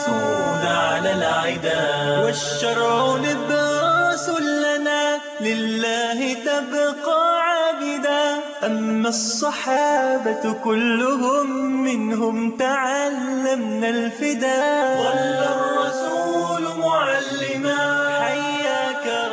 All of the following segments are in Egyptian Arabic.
ينصرون على العدا والشرع نبراس لنا لله تبقى عابدا أما الصحابة كلهم منهم تعلمنا الفدا ظل الرسول معلما حياك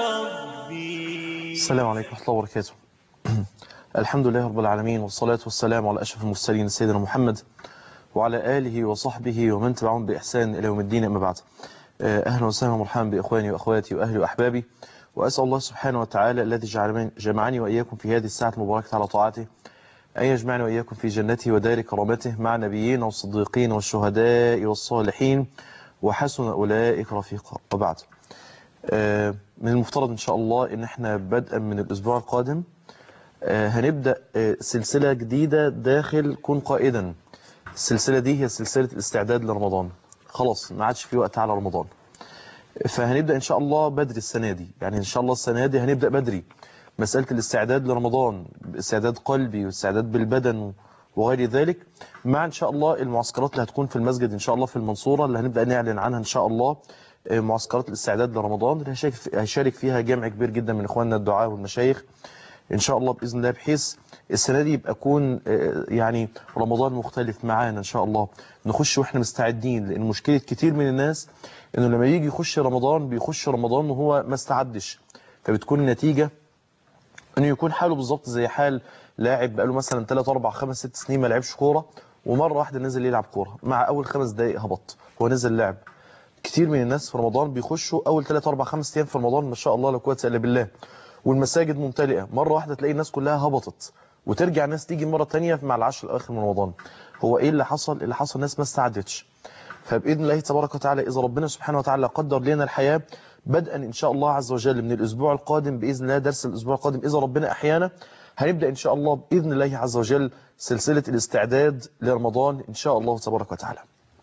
ربي السلام عليكم ورحمة الله وبركاته الحمد لله رب العالمين والصلاة والسلام على أشرف المرسلين سيدنا محمد وعلى آله وصحبه ومن تبعهم بإحسان إلى يوم الدين أما بعد أهلا وسهلا ومرحبا بإخواني وأخواتي وأهلي وأحبابي وأسأل الله سبحانه وتعالى الذي جعل- جمعني وإياكم في هذه الساعة المباركة على طاعته أن يجمعني وإياكم في جنته ودار كرامته مع نبيين والصديقين والشهداء والصالحين وحسن أولئك رفيقا وبعد آه، من المفترض إن شاء الله إن احنا بدءا من الأسبوع القادم آه، هنبدأ آه، سلسلة جديدة داخل كن قائدا السلسلة دي هي سلسلة الاستعداد لرمضان خلاص ما عادش في وقت على رمضان فهنبدأ إن شاء الله بدري السنة دي يعني إن شاء الله السنة دي هنبدأ بدري مسألة الاستعداد لرمضان استعداد قلبي واستعداد بالبدن وغير ذلك مع إن شاء الله المعسكرات اللي هتكون في المسجد إن شاء الله في المنصورة اللي هنبدأ نعلن عنها إن شاء الله آه، معسكرات الاستعداد لرمضان اللي هيشارك- هيشارك فيها جمع كبير جدا من إخواننا الدعاء والمشايخ ان شاء الله باذن الله بحيث السنه دي يبقى يكون آه، يعني رمضان مختلف معانا ان شاء الله نخش واحنا مستعدين لان مشكله كتير من الناس انه لما يجي يخش رمضان بيخش رمضان وهو ما استعدش فبتكون النتيجه انه يكون حاله بالظبط زي حال لاعب بقاله مثلا 3 4 5 6 سنين ما لعبش كوره ومره واحده نزل يلعب كوره مع اول خمس دقائق هبط هو نزل لعب كتير من الناس في رمضان بيخشوا اول 3 4 5 ايام في رمضان ما شاء الله لا قوه الا بالله والمساجد ممتلئه مره واحده تلاقي الناس كلها هبطت وترجع الناس تيجي مره تانية مع العشر الاواخر من رمضان هو ايه اللي حصل اللي حصل الناس ما استعدتش فباذن الله تبارك وتعالى اذا ربنا سبحانه وتعالى قدر لنا الحياه بدءا ان شاء الله عز وجل من الاسبوع القادم باذن الله درس الاسبوع القادم اذا ربنا احيانا هنبدا ان شاء الله باذن الله عز وجل سلسله الاستعداد لرمضان ان شاء الله تبارك وتعالى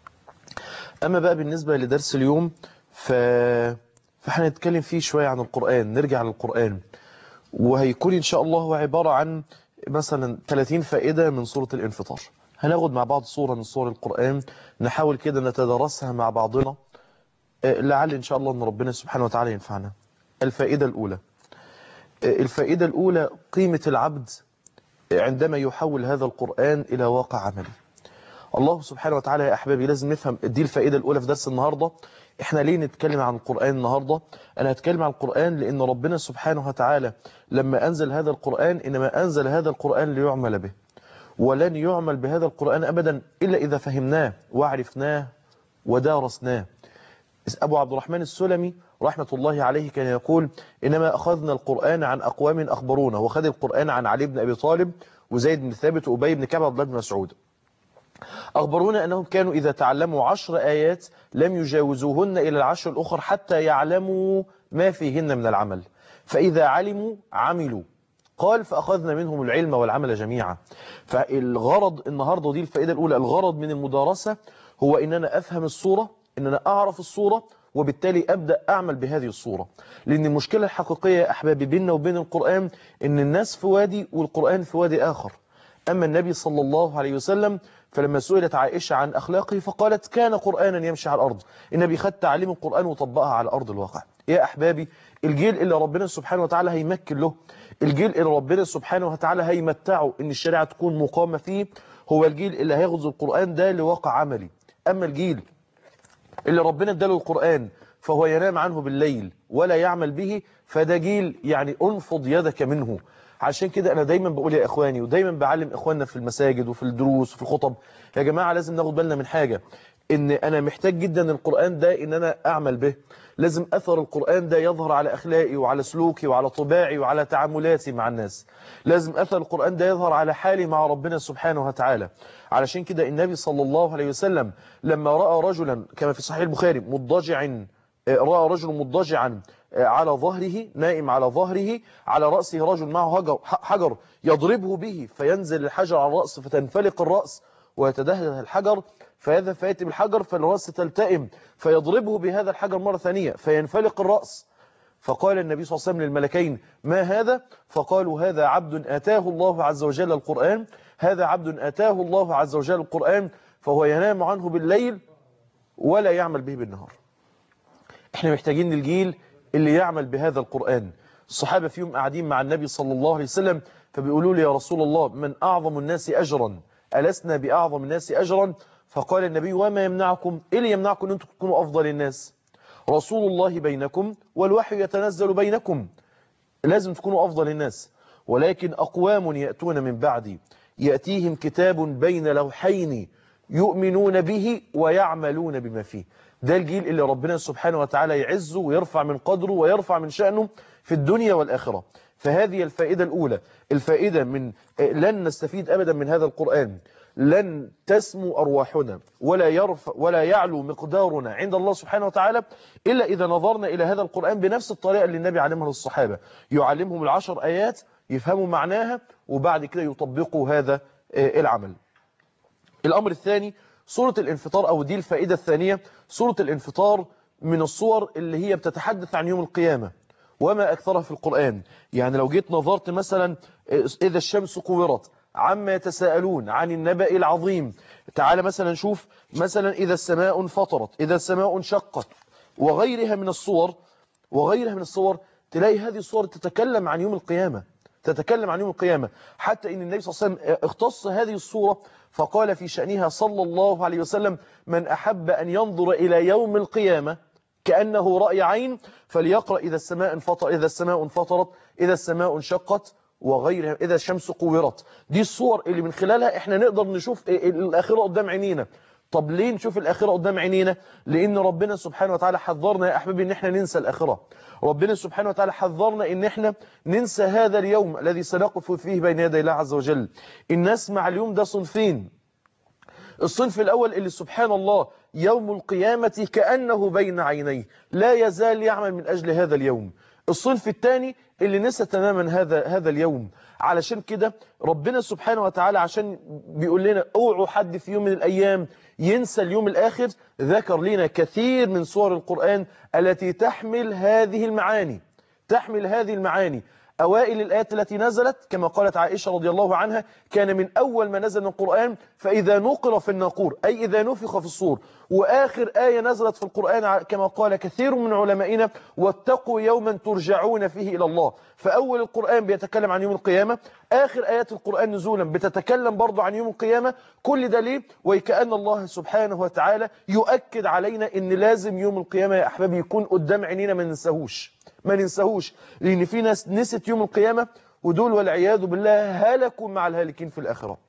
اما بقى بالنسبه لدرس اليوم ف فاحنا نتكلم فيه شويه عن القران نرجع للقران وهيكون ان شاء الله هو عباره عن مثلا 30 فائده من سوره الانفطار هناخد مع بعض صوره من صور القران نحاول كده نتدارسها مع بعضنا آه، لعل ان شاء الله ان ربنا سبحانه وتعالى ينفعنا الفائده الاولى آه، الفائده الاولى قيمه العبد عندما يحول هذا القران الى واقع عملي الله سبحانه وتعالى يا احبابي لازم نفهم دي الفائده الاولى في درس النهارده احنا ليه نتكلم عن القران النهارده انا هتكلم عن القران لان ربنا سبحانه وتعالى لما انزل هذا القران انما انزل هذا القران ليعمل به ولن يعمل بهذا القران ابدا الا اذا فهمناه وعرفناه ودارسناه أبو عبد الرحمن السلمي رحمة الله عليه كان يقول إنما أخذنا القرآن عن أقوام أخبرونا وخذ القرآن عن علي بن أبي طالب وزيد بن ثابت وأبي بن كعب وعبد الله بن مسعود أخبرونا أنهم كانوا إذا تعلموا عشر آيات لم يجاوزوهن إلى العشر الأخر حتى يعلموا ما فيهن من العمل فإذا علموا عملوا قال فأخذنا منهم العلم والعمل جميعا فالغرض النهاردة دي الفائدة الأولى الغرض من المدارسة هو إن أنا أفهم الصورة إن أنا أعرف الصورة وبالتالي أبدأ أعمل بهذه الصورة لأن المشكلة الحقيقية يا أحبابي بيننا وبين القرآن إن الناس في وادي والقرآن في وادي آخر أما النبي صلى الله عليه وسلم فلما سئلت عائشة عن أخلاقه فقالت كان قرآنا يمشي على الأرض النبي خد تعليم القرآن وطبقها على أرض الواقع يا أحبابي الجيل اللي ربنا سبحانه وتعالى هيمكن له الجيل اللي ربنا سبحانه وتعالى هيمتعه ان الشريعة تكون مقامة فيه هو الجيل اللي هيغزو القرآن ده لواقع عملي أما الجيل اللي ربنا اداله القرآن فهو ينام عنه بالليل ولا يعمل به فده جيل يعني انفض يدك منه عشان كده انا دايما بقول يا اخواني ودايما بعلم اخواننا في المساجد وفي الدروس وفي الخطب يا جماعة لازم ناخد بالنا من حاجة ان انا محتاج جدا القرآن ده ان انا اعمل به لازم اثر القرآن ده يظهر على اخلاقي وعلى سلوكي وعلى طباعي وعلى تعاملاتي مع الناس لازم اثر القرآن ده يظهر على حالي مع ربنا سبحانه وتعالى علشان كده النبي صلى الله عليه وسلم لما رأى رجلا كما في صحيح البخاري مضجع رأى رجل مضجعا على ظهره نائم على ظهره على رأسه رجل معه حجر, حجر يضربه به فينزل الحجر على الرأس فتنفلق الرأس ويتدهده الحجر فهذا فيأتي بالحجر فالرأس تلتئم فيضربه بهذا الحجر مرة ثانية فينفلق الرأس فقال النبي صلى الله عليه وسلم للملكين ما هذا فقالوا هذا عبد آتاه الله عز وجل القرآن هذا عبد آتاه الله عز وجل القرآن فهو ينام عنه بالليل ولا يعمل به بالنهار احنا محتاجين الجيل اللي يعمل بهذا القرآن الصحابة فيهم قاعدين مع النبي صلى الله عليه وسلم فبيقولوا له يا رسول الله من أعظم الناس أجرا ألسنا بأعظم الناس أجرا فقال النبي وما يمنعكم إيه اللي يمنعكم أن أنتم تكونوا أفضل الناس رسول الله بينكم والوحي يتنزل بينكم لازم تكونوا أفضل الناس ولكن أقوام يأتون من بعدي يأتيهم كتاب بين لوحين يؤمنون به ويعملون بما فيه ده الجيل اللي ربنا سبحانه وتعالى يعزه ويرفع من قدره ويرفع من شأنه في الدنيا والآخرة فهذه الفائدة الأولى الفائدة من لن نستفيد أبدا من هذا القرآن لن تسمو أرواحنا ولا يرفع ولا يعلو مقدارنا عند الله سبحانه وتعالى إلا إذا نظرنا إلى هذا القرآن بنفس الطريقة اللي النبي علمها للصحابة يعلمهم العشر آيات يفهموا معناها وبعد كده يطبقوا هذا العمل الأمر الثاني سورة الانفطار أو دي الفائدة الثانية سورة الانفطار من الصور اللي هي بتتحدث عن يوم القيامة وما أكثرها في القرآن يعني لو جيت نظرت مثلا إذا الشمس كورت عما يتساءلون عن النبأ العظيم تعال مثلا نشوف مثلا إذا السماء انفطرت إذا السماء انشقت وغيرها من الصور وغيرها من الصور تلاقي هذه الصور تتكلم عن يوم القيامة تتكلم عن يوم القيامة حتى إن النبي صلى الله عليه وسلم اختص هذه الصورة فقال في شأنها صلى الله عليه وسلم من أحب أن ينظر إلى يوم القيامة كأنه رأي عين فليقرأ إذا السماء انفطر إذا السماء انفطرت إذا السماء انشقت وغيرها إذا الشمس كورت دي الصور اللي من خلالها احنا نقدر نشوف الآخرة قدام عينينا طب ليه نشوف الآخرة قدام عينينا لأن ربنا سبحانه وتعالى حذرنا يا أحبابي إن احنا ننسى الآخرة ربنا سبحانه وتعالى حذرنا إن احنا ننسى هذا اليوم الذي سنقف فيه بين يدي الله عز وجل الناس مع اليوم ده صنفين الصنف الأول اللي سبحان الله يوم القيامة كأنه بين عينيه لا يزال يعمل من أجل هذا اليوم الصنف الثاني اللي نسى تماما هذا هذا اليوم علشان كده ربنا سبحانه وتعالى عشان بيقول لنا اوعوا حد في يوم من الأيام ينسى اليوم الآخر ذكر لنا كثير من صور القرآن التي تحمل هذه المعاني تحمل هذه المعاني أوائل الآيات التي نزلت كما قالت عائشة رضي الله عنها كان من أول ما نزل القرآن فإذا نقر في الناقور أي إذا نفخ في الصور وآخر آية نزلت في القرآن كما قال كثير من علمائنا واتقوا يوما ترجعون فيه إلى الله فأول القرآن بيتكلم عن يوم القيامة آخر آيات القرآن نزولا بتتكلم برضو عن يوم القيامة كل ده ليه وكأن الله سبحانه وتعالى يؤكد علينا إن لازم يوم القيامة يا أحبابي يكون قدام عينينا ما ننساهوش ما ننساهوش لأن في ناس نست يوم القيامة ودول والعياذ بالله هلكوا مع الهالكين في الآخرة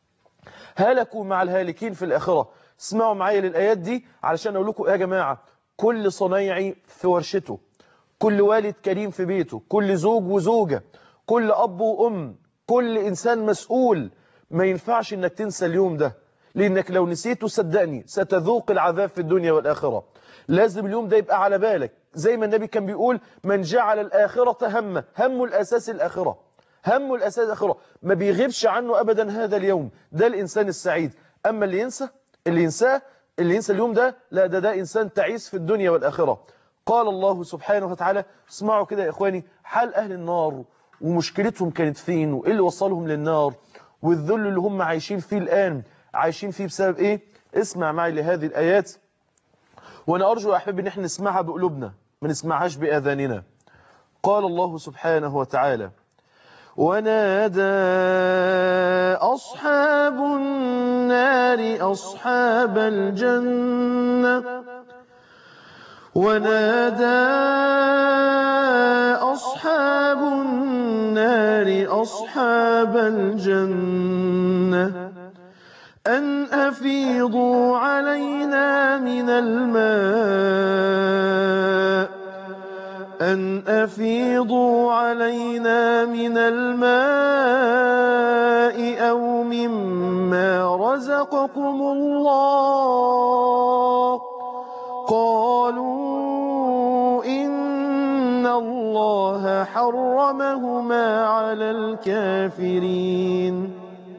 هلكوا مع الهالكين في الآخرة اسمعوا معايا للآيات دي علشان أقول لكم يا جماعة كل صنايعي في ورشته كل والد كريم في بيته كل زوج وزوجة كل أب وأم كل إنسان مسؤول ما ينفعش إنك تنسى اليوم ده لأنك لو نسيته صدقني ستذوق العذاب في الدنيا والآخرة لازم اليوم ده يبقى على بالك زي ما النبي كان بيقول من جعل الآخرة همه همه الأساس الآخرة همه الأساس الآخرة ما بيغيبش عنه أبدا هذا اليوم ده الإنسان السعيد أما اللي ينسى اللي ينساه اللي ينسى اليوم ده لا ده ده إنسان تعيس في الدنيا والآخرة قال الله سبحانه وتعالى اسمعوا كده يا إخواني حال أهل النار ومشكلتهم كانت فين وإيه اللي وصلهم للنار والذل اللي هم عايشين فيه الآن عايشين فيه بسبب إيه اسمع معي لهذه الآيات وأنا أرجو يا أحبابي إن احنا نسمعها بقلوبنا ما نسمعهاش بآذاننا قال الله سبحانه وتعالى ونادى أصحاب النار أصحاب الجنة ونادى أصحاب النار أصحاب الجنة أن أفيضوا علينا من الماء أن أفيضوا علينا من الماء أو مما رزقكم الله قالوا إن الله حرمهما على الكافرين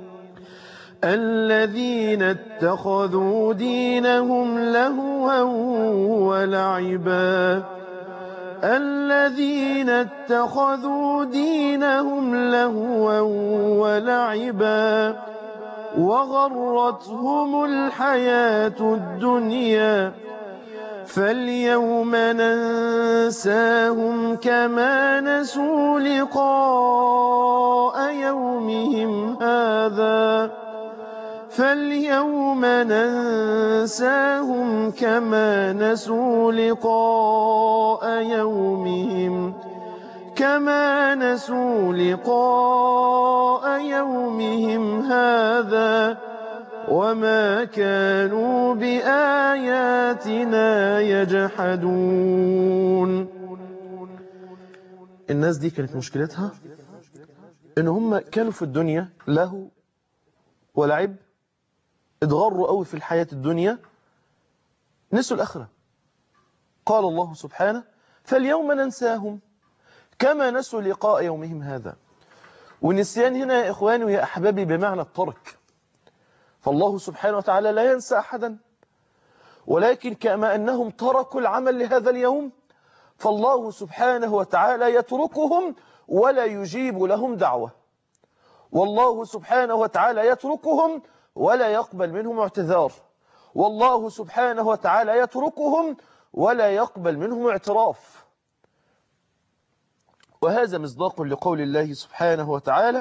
الذين اتخذوا دينهم لهوا ولعبا الذين اتخذوا دينهم لهوا ولعبا وغرتهم الحياة الدنيا فاليوم ننساهم كما نسوا لقاء يومهم هذا فاليوم ننساهم كما نسوا لقاء يومهم كما نسوا لقاء يومهم هذا وما كانوا بآياتنا يجحدون الناس دي كانت مشكلتها ان هم كانوا في الدنيا له ولعب اتغروا قوي في الحياة الدنيا نسوا الآخرة قال الله سبحانه فاليوم ننساهم كما نسوا لقاء يومهم هذا والنسيان هنا يا إخواني ويا أحبابي بمعنى الترك فالله سبحانه وتعالى لا ينسى أحدا ولكن كما أنهم تركوا العمل لهذا اليوم فالله سبحانه وتعالى يتركهم ولا يجيب لهم دعوة والله سبحانه وتعالى يتركهم ولا يقبل منهم اعتذار والله سبحانه وتعالى يتركهم ولا يقبل منهم اعتراف وهذا مصداق لقول الله سبحانه وتعالى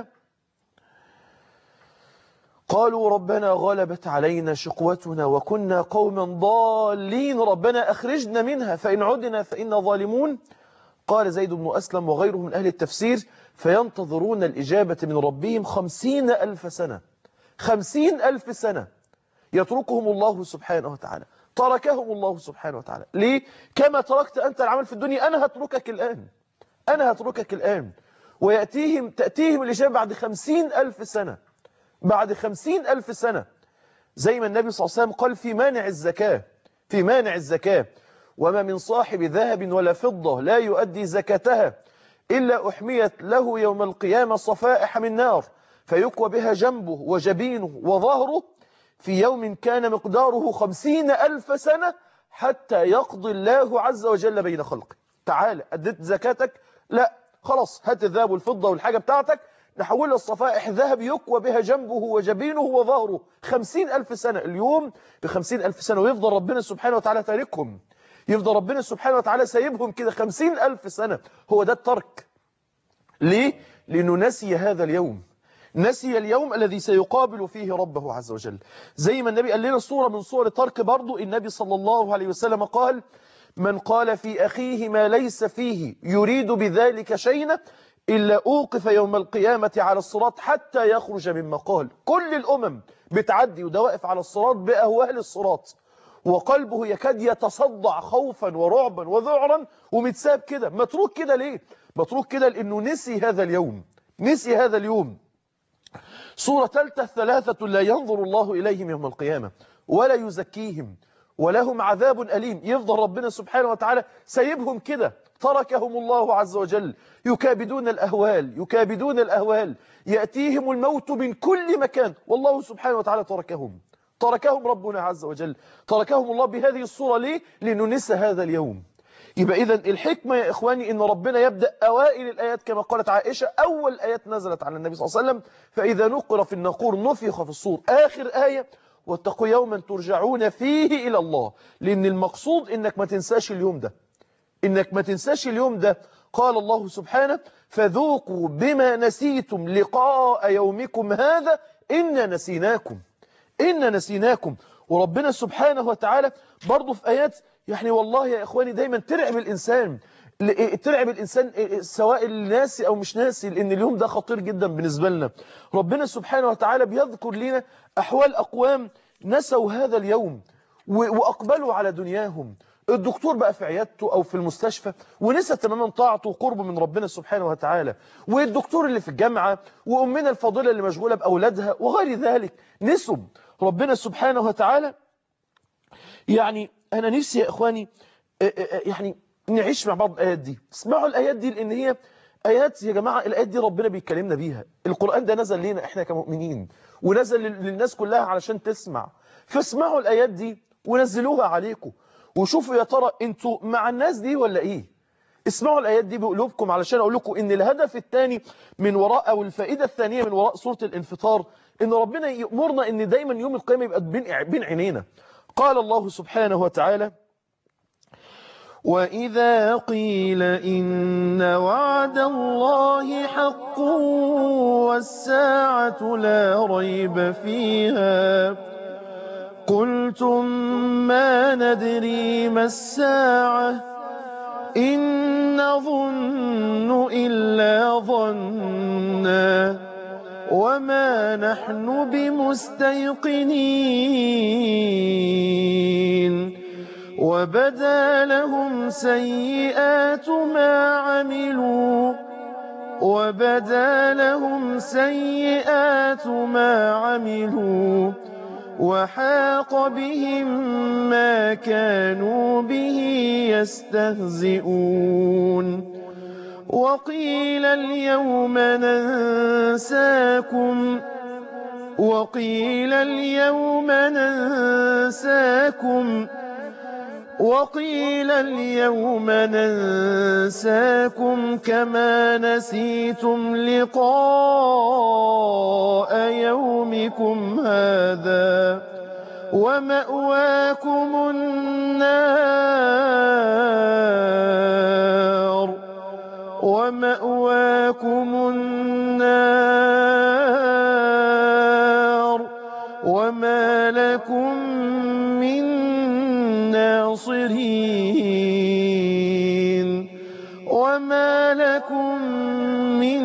قالوا ربنا غلبت علينا شقوتنا وكنا قوما ضالين ربنا أخرجنا منها فإن عدنا فإنا ظالمون قال زيد بن أسلم وغيره من أهل التفسير فينتظرون الإجابة من ربهم خمسين ألف سنة خمسين ألف سنة يتركهم الله سبحانه وتعالى تركهم الله سبحانه وتعالى ليه؟ كما تركت أنت العمل في الدنيا أنا هتركك الآن أنا هتركك الآن ويأتيهم تأتيهم الإجابة بعد خمسين ألف سنة بعد خمسين ألف سنة زي ما النبي صلى الله عليه وسلم قال في مانع الزكاة في مانع الزكاة وما من صاحب ذهب ولا فضة لا يؤدي زكاتها إلا أحميت له يوم القيامة صفائح من نار فيكوى بها جنبه وجبينه وظهره في يوم كان مقداره خمسين ألف سنة حتى يقضي الله عز وجل بين خلقه تعال أديت زكاتك لا خلاص هات الذهب والفضة والحاجة بتاعتك نحولها الصفائح ذهب يكوى بها جنبه وجبينه وظهره خمسين ألف سنة اليوم بخمسين ألف سنة ويفضل ربنا سبحانه وتعالى تاركهم يفضل ربنا سبحانه وتعالى سايبهم كده خمسين ألف سنة هو ده الترك ليه؟ لأنه نسي هذا اليوم نسي اليوم الذي سيقابل فيه ربه عز وجل زي ما النبي قال لنا صورة من صور الترك برضو النبي صلى الله عليه وسلم قال من قال في أخيه ما ليس فيه يريد بذلك شيئا إلا أوقف يوم القيامة على الصراط حتى يخرج مما قال كل الأمم بتعدي وده واقف على الصراط بأهوال الصراط وقلبه يكاد يتصدع خوفا ورعبا وذعرا ومتساب كده متروك كده ليه متروك كده لأنه نسي هذا اليوم نسي هذا اليوم صورة ثالثة ثلاثة لا ينظر الله إليهم يوم القيامة ولا يزكيهم ولهم عذاب أليم يفضل ربنا سبحانه وتعالى سيبهم كده تركهم الله عز وجل يكابدون الأهوال يكابدون الأهوال يأتيهم الموت من كل مكان والله سبحانه وتعالى تركهم تركهم ربنا عز وجل تركهم الله بهذه الصورة ليه؟ لأنه نسى هذا اليوم يبقى إذا الحكمة يا إخواني إن ربنا يبدأ أوائل الآيات كما قالت عائشة أول آيات نزلت على النبي صلى الله عليه وسلم فإذا نقر في الناقور نفخ في الصور آخر آية واتقوا يوما ترجعون فيه إلى الله لأن المقصود إنك ما تنساش اليوم ده إنك ما تنساش اليوم ده قال الله سبحانه فذوقوا بما نسيتم لقاء يومكم هذا إنا نسيناكم إنا نسيناكم وربنا سبحانه وتعالى برضه في آيات يعني والله يا إخواني دايما ترعب الإنسان ترعب الإنسان سواء ناسي أو مش ناسي لأن اليوم ده خطير جدا بالنسبة لنا ربنا سبحانه وتعالى بيذكر لنا أحوال أقوام نسوا هذا اليوم وأقبلوا على دنياهم الدكتور بقى في عيادته أو في المستشفى ونسى تماما طاعته وقربه من ربنا سبحانه وتعالى والدكتور اللي في الجامعة وأمنا الفاضلة اللي مشغولة بأولادها وغير ذلك نسوا ربنا سبحانه وتعالى يعني أنا نفسي يا إخواني يعني نعيش مع بعض الآيات دي اسمعوا الآيات دي لأن هي آيات يا جماعة الآيات دي ربنا بيتكلمنا بيها القرآن ده نزل لنا إحنا كمؤمنين ونزل للناس كلها علشان تسمع فاسمعوا الآيات دي ونزلوها عليكم وشوفوا يا ترى انتوا مع الناس دي ولا ايه اسمعوا الآيات دي بقلوبكم علشان أقول لكم إن الهدف الثاني من وراء أو الفائدة الثانية من وراء سورة الانفطار إن ربنا يأمرنا إن دايما يوم القيامة يبقى بين بين عينينا قال الله سبحانه وتعالى وإذا قيل إن وعد الله حق والساعة لا ريب فيها قلتم ما ندري ما الساعة إن نظن إلا ظنا وما نحن بمستيقنين وبدا لهم سيئات ما عملوا وبدا لهم سيئات ما عملوا وحاق بهم ما كانوا به يستهزئون وقيل اليوم ننساكم وقيل اليوم ننساكم وقيل اليوم ننساكم كما نسيتم لقاء يومكم هذا ومأواكم النار ومأواكم النار وما لكم من ناصرين وما لكم من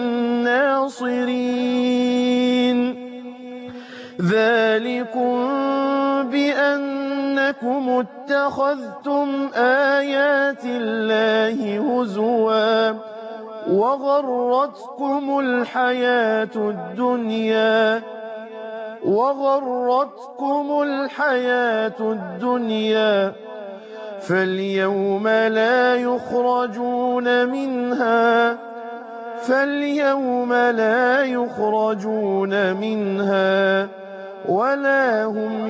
ناصرين ذلكم بأنكم اتخذتم آيات الله هزوا وغرتكم الحياة الدنيا وغرتكم الحياة الدنيا فاليوم لا يخرجون منها فاليوم لا يخرجون منها ولا هم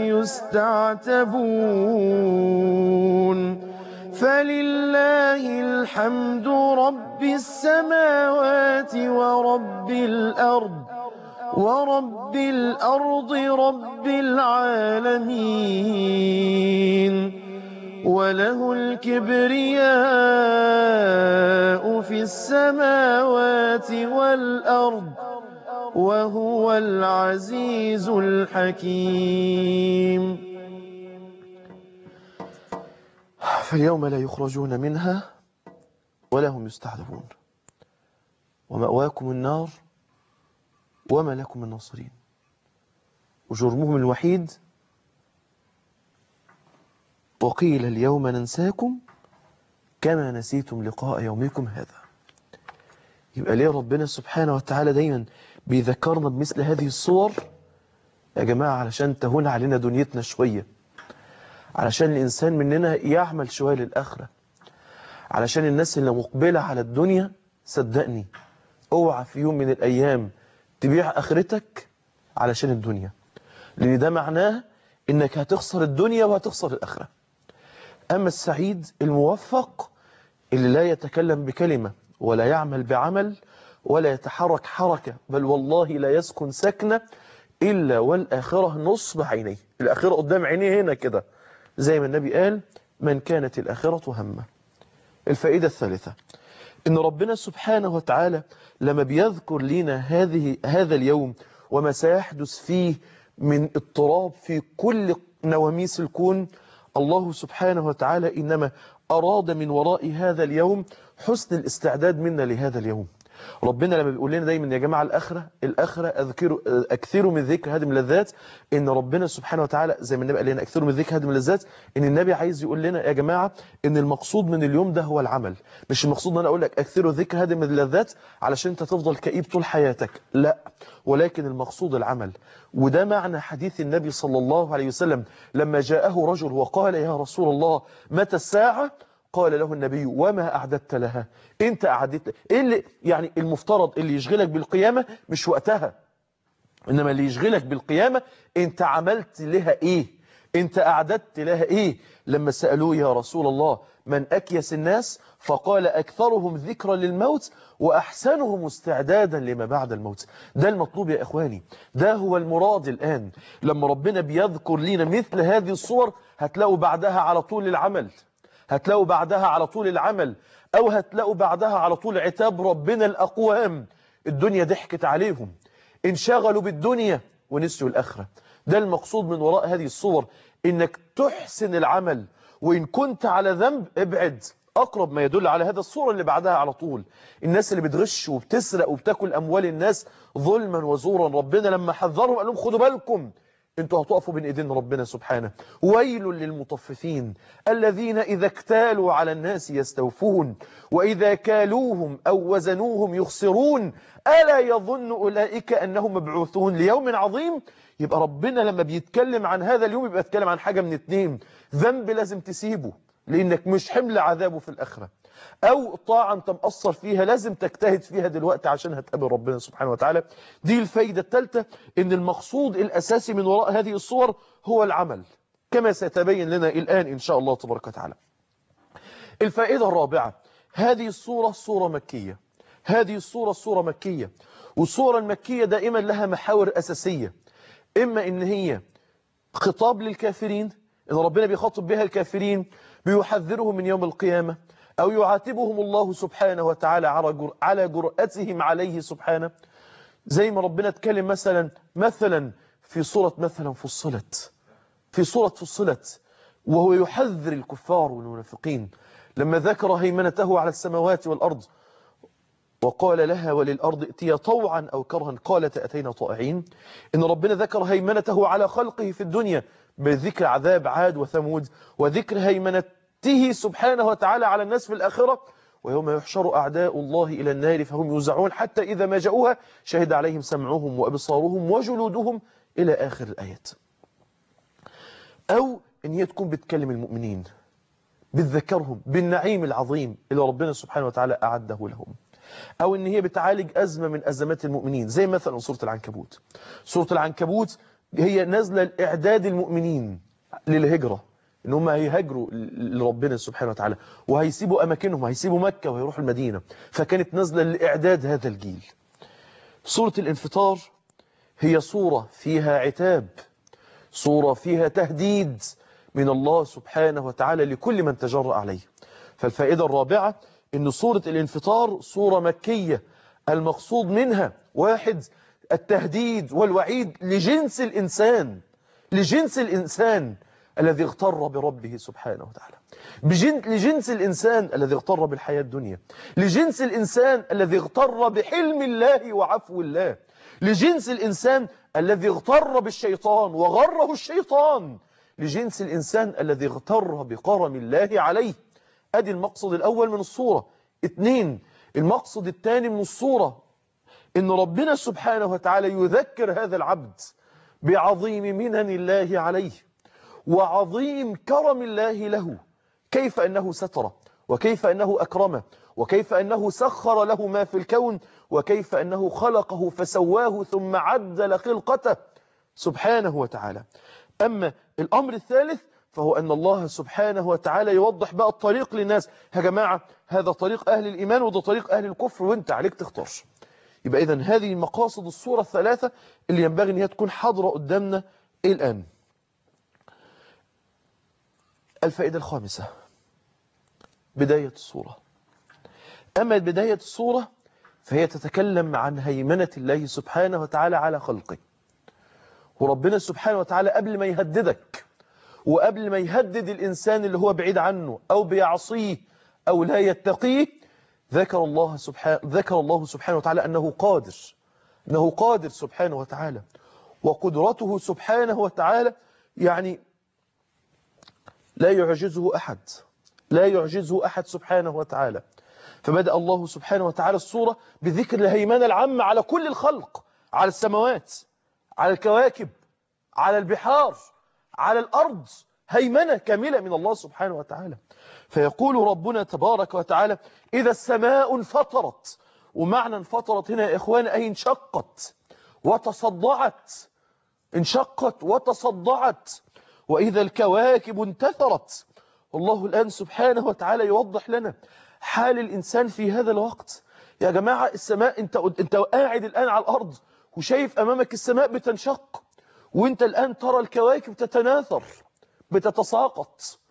يستعتبون فلله الحمد رب السماوات ورب الأرض ورب الأرض رب العالمين وله الكبرياء في السماوات والأرض وهو العزيز الحكيم فاليوم لا يخرجون منها ولا هم يستعذبون ومأواكم النار وما لكم من ناصرين وجرمهم الوحيد وقيل اليوم ننساكم كما نسيتم لقاء يومكم هذا يبقى ليه ربنا سبحانه وتعالى دايما بيذكرنا بمثل هذه الصور يا جماعة علشان تهون علينا دنيتنا شوية علشان الإنسان مننا يعمل شوية للآخرة علشان الناس اللي مقبلة على الدنيا صدقني اوعى في يوم من الأيام تبيع آخرتك علشان الدنيا لأن ده معناه إنك هتخسر الدنيا وهتخسر الآخرة أما السعيد الموفق اللي لا يتكلم بكلمة ولا يعمل بعمل ولا يتحرك حركة بل والله لا يسكن سكنة إلا والآخرة نصب عينيه الآخرة قدام عينيه هنا كده زي ما النبي قال من كانت الآخرة همه الفائدة الثالثة إن ربنا سبحانه وتعالى لما بيذكر لنا هذه هذا اليوم وما سيحدث فيه من اضطراب في كل نواميس الكون الله سبحانه وتعالى إنما أراد من وراء هذا اليوم حسن الاستعداد منا لهذا اليوم ربنا لما بيقول لنا دايما يا جماعة الآخرة الآخرة أذكروا أكثروا من ذكر هذه اللذات إن ربنا سبحانه وتعالى زي ما النبي قال لنا أكثروا من ذكر هذه اللذات إن النبي عايز يقول لنا يا جماعة إن المقصود من اليوم ده هو العمل مش المقصود ان أنا أقول لك أكثروا ذكر هذه اللذات علشان أنت تفضل كئيب طول حياتك لا ولكن المقصود العمل وده معنى حديث النبي صلى الله عليه وسلم لما جاءه رجل وقال يا رسول الله متى الساعة قال له النبي وما أعددت لها انت أعددت إيه اللي يعني المفترض اللي يشغلك بالقيامة مش وقتها إنما اللي يشغلك بالقيامة انت عملت لها إيه انت أعددت لها إيه لما سألوه يا رسول الله من أكيس الناس فقال أكثرهم ذكرا للموت وأحسنهم استعدادا لما بعد الموت ده المطلوب يا إخواني ده هو المراد الآن لما ربنا بيذكر لنا مثل هذه الصور هتلاقوا بعدها على طول العمل هتلاقوا بعدها على طول العمل أو هتلاقوا بعدها على طول عتاب ربنا الأقوام الدنيا ضحكت عليهم انشغلوا بالدنيا ونسيوا الآخرة ده المقصود من وراء هذه الصور إنك تحسن العمل وإن كنت على ذنب ابعد أقرب ما يدل على هذا الصورة اللي بعدها على طول الناس اللي بتغش وبتسرق وبتاكل أموال الناس ظلما وزورا ربنا لما حذرهم قال لهم خدوا بالكم انتوا هتقفوا بين ايدين ربنا سبحانه ويل للمطففين الذين إذا اكتالوا على الناس يستوفون وإذا كالوهم أو وزنوهم يخسرون ألا يظن أولئك أنهم مبعوثون ليوم عظيم يبقى ربنا لما بيتكلم عن هذا اليوم يبقى يتكلم عن حاجة من اتنين ذنب لازم تسيبه لأنك مش حمل عذابه في الآخرة أو طاعة أنت مقصر فيها لازم تجتهد فيها دلوقتي عشان هتقابل ربنا سبحانه وتعالى دي الفايدة الثالثة إن المقصود الأساسي من وراء هذه الصور هو العمل كما سيتبين لنا الآن إن شاء الله تبارك وتعالى الفائدة الرابعة هذه الصورة صورة مكية هذه الصورة صورة مكية والصورة المكية دائما لها محاور أساسية إما إن هي خطاب للكافرين إن ربنا بيخاطب بها الكافرين بيحذرهم من يوم القيامة أو يعاتبهم الله سبحانه وتعالى على جر... على جرأتهم عليه سبحانه زي ما ربنا اتكلم مثلا مثلا في سورة مثلا فصلت في سورة فصلت وهو يحذر الكفار والمنافقين لما ذكر هيمنته على السماوات والأرض وقال لها وللأرض ائتيا طوعا أو كرها قالت أتينا طائعين إن ربنا ذكر هيمنته على خلقه في الدنيا بذكر عذاب عاد وثمود وذكر هيمنته سبحانه وتعالى على الناس في الآخرة ويوم يحشر أعداء الله إلى النار فهم يوزعون حتى إذا ما جاءوها شهد عليهم سمعهم وأبصارهم وجلودهم إلى آخر الآيات أو إن هي تكون بتكلم المؤمنين بتذكرهم بالنعيم العظيم اللي ربنا سبحانه وتعالى أعده لهم أو إن هي بتعالج أزمة من أزمات المؤمنين زي مثلا سورة العنكبوت سورة العنكبوت هي نازلة لإعداد المؤمنين للهجرة إن هم هيهاجروا لربنا سبحانه وتعالى وهيسيبوا أماكنهم هيسيبوا مكة وهيروحوا المدينة فكانت نازلة لإعداد هذا الجيل سورة الانفطار هي صورة فيها عتاب صورة فيها تهديد من الله سبحانه وتعالى لكل من تجرأ عليه فالفائدة الرابعة أن صورة الانفطار صورة مكية المقصود منها واحد التهديد والوعيد لجنس الإنسان لجنس الإنسان الذي اغتر بربه سبحانه وتعالى بجن... لجنس الإنسان الذي اغتر بالحياة الدنيا لجنس الإنسان الذي اغتر بحلم الله وعفو الله لجنس الإنسان الذي اغتر بالشيطان وغره الشيطان لجنس الإنسان الذي اغتر بقرم الله عليه أدي المقصد الأول من الصورة اثنين المقصد الثاني من الصورة إن ربنا سبحانه وتعالى يذكر هذا العبد بعظيم منن الله عليه وعظيم كرم الله له كيف أنه ستره وكيف أنه أكرمه وكيف أنه سخر له ما في الكون وكيف أنه خلقه فسواه ثم عدل خلقته سبحانه وتعالى أما الأمر الثالث فهو أن الله سبحانه وتعالى يوضح بقى الطريق للناس يا جماعة هذا طريق أهل الإيمان وده طريق أهل الكفر وانت عليك تختار يبقى إذن هذه مقاصد الصورة الثلاثة اللي ينبغي أن هي تكون حاضرة قدامنا الآن الفائدة الخامسة بداية الصورة أما بداية الصورة فهي تتكلم عن هيمنة الله سبحانه وتعالى على خلقه وربنا سبحانه وتعالى قبل ما يهددك وقبل ما يهدد الإنسان اللي هو بعيد عنه أو بيعصيه أو لا يتقيه ذكر الله سبحانه ذكر الله سبحانه وتعالى أنه قادر أنه قادر سبحانه وتعالى وقدرته سبحانه وتعالى يعني لا يعجزه أحد لا يعجزه أحد سبحانه وتعالى فبدأ الله سبحانه وتعالى الصورة بذكر الهيمنة العامة على كل الخلق على السماوات على الكواكب على البحار على الأرض هيمنة كاملة من الله سبحانه وتعالى فيقول ربنا تبارك وتعالى إذا السماء انفطرت ومعنى انفطرت هنا يا إخوان أي انشقت وتصدعت انشقت وتصدعت وإذا الكواكب انتثرت الله الآن سبحانه وتعالى يوضح لنا حال الإنسان في هذا الوقت يا جماعة السماء انت, انت قاعد الآن على الأرض وشايف أمامك السماء بتنشق وانت الآن ترى الكواكب تتناثر بتتساقط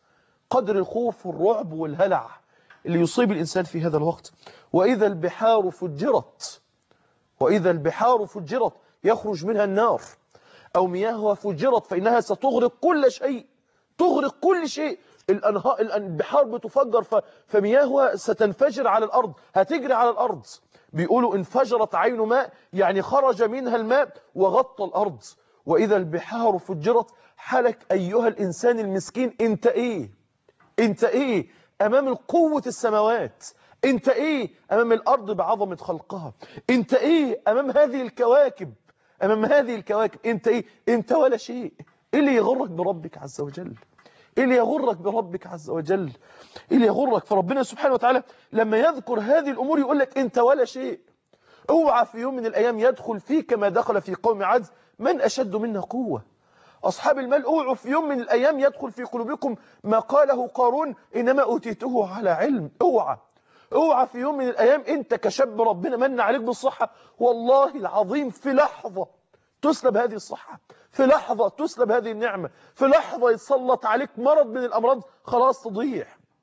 قدر الخوف والرعب والهلع اللي يصيب الإنسان في هذا الوقت وإذا البحار فجرت وإذا البحار فجرت يخرج منها النار أو مياهها فجرت فإنها ستغرق كل شيء تغرق كل شيء الأنهار البحار بتفجر ف- فمياهها ستنفجر على الأرض هتجري على الأرض بيقولوا انفجرت عين ماء يعني خرج منها الماء وغطى الأرض وإذا البحار فجرت حالك أيها الإنسان المسكين أنت إيه أنت إيه أمام قوة السماوات أنت إيه أمام الأرض بعظمة خلقها أنت إيه أمام هذه الكواكب أمام هذه الكواكب أنت إيه أنت ولا شيء إيه اللي يغرك بربك عز وجل إيه اللي يغرك بربك عز وجل إيه اللي يغرك فربنا سبحانه وتعالى لما يذكر هذه الأمور يقول لك أنت ولا شيء اوعى في يوم من الأيام يدخل فيك ما دخل في قوم عاد من أشد منا قوة أصحاب المال اوعوا في يوم من الأيام يدخل في قلوبكم ما قاله قارون إنما أوتيته على علم اوعى اوعى في يوم من الأيام أنت كشاب ربنا من عليك بالصحة والله العظيم في لحظة تسلب هذه الصحة في لحظة تسلب هذه النعمة في لحظة يتسلط عليك مرض من الأمراض خلاص تضيع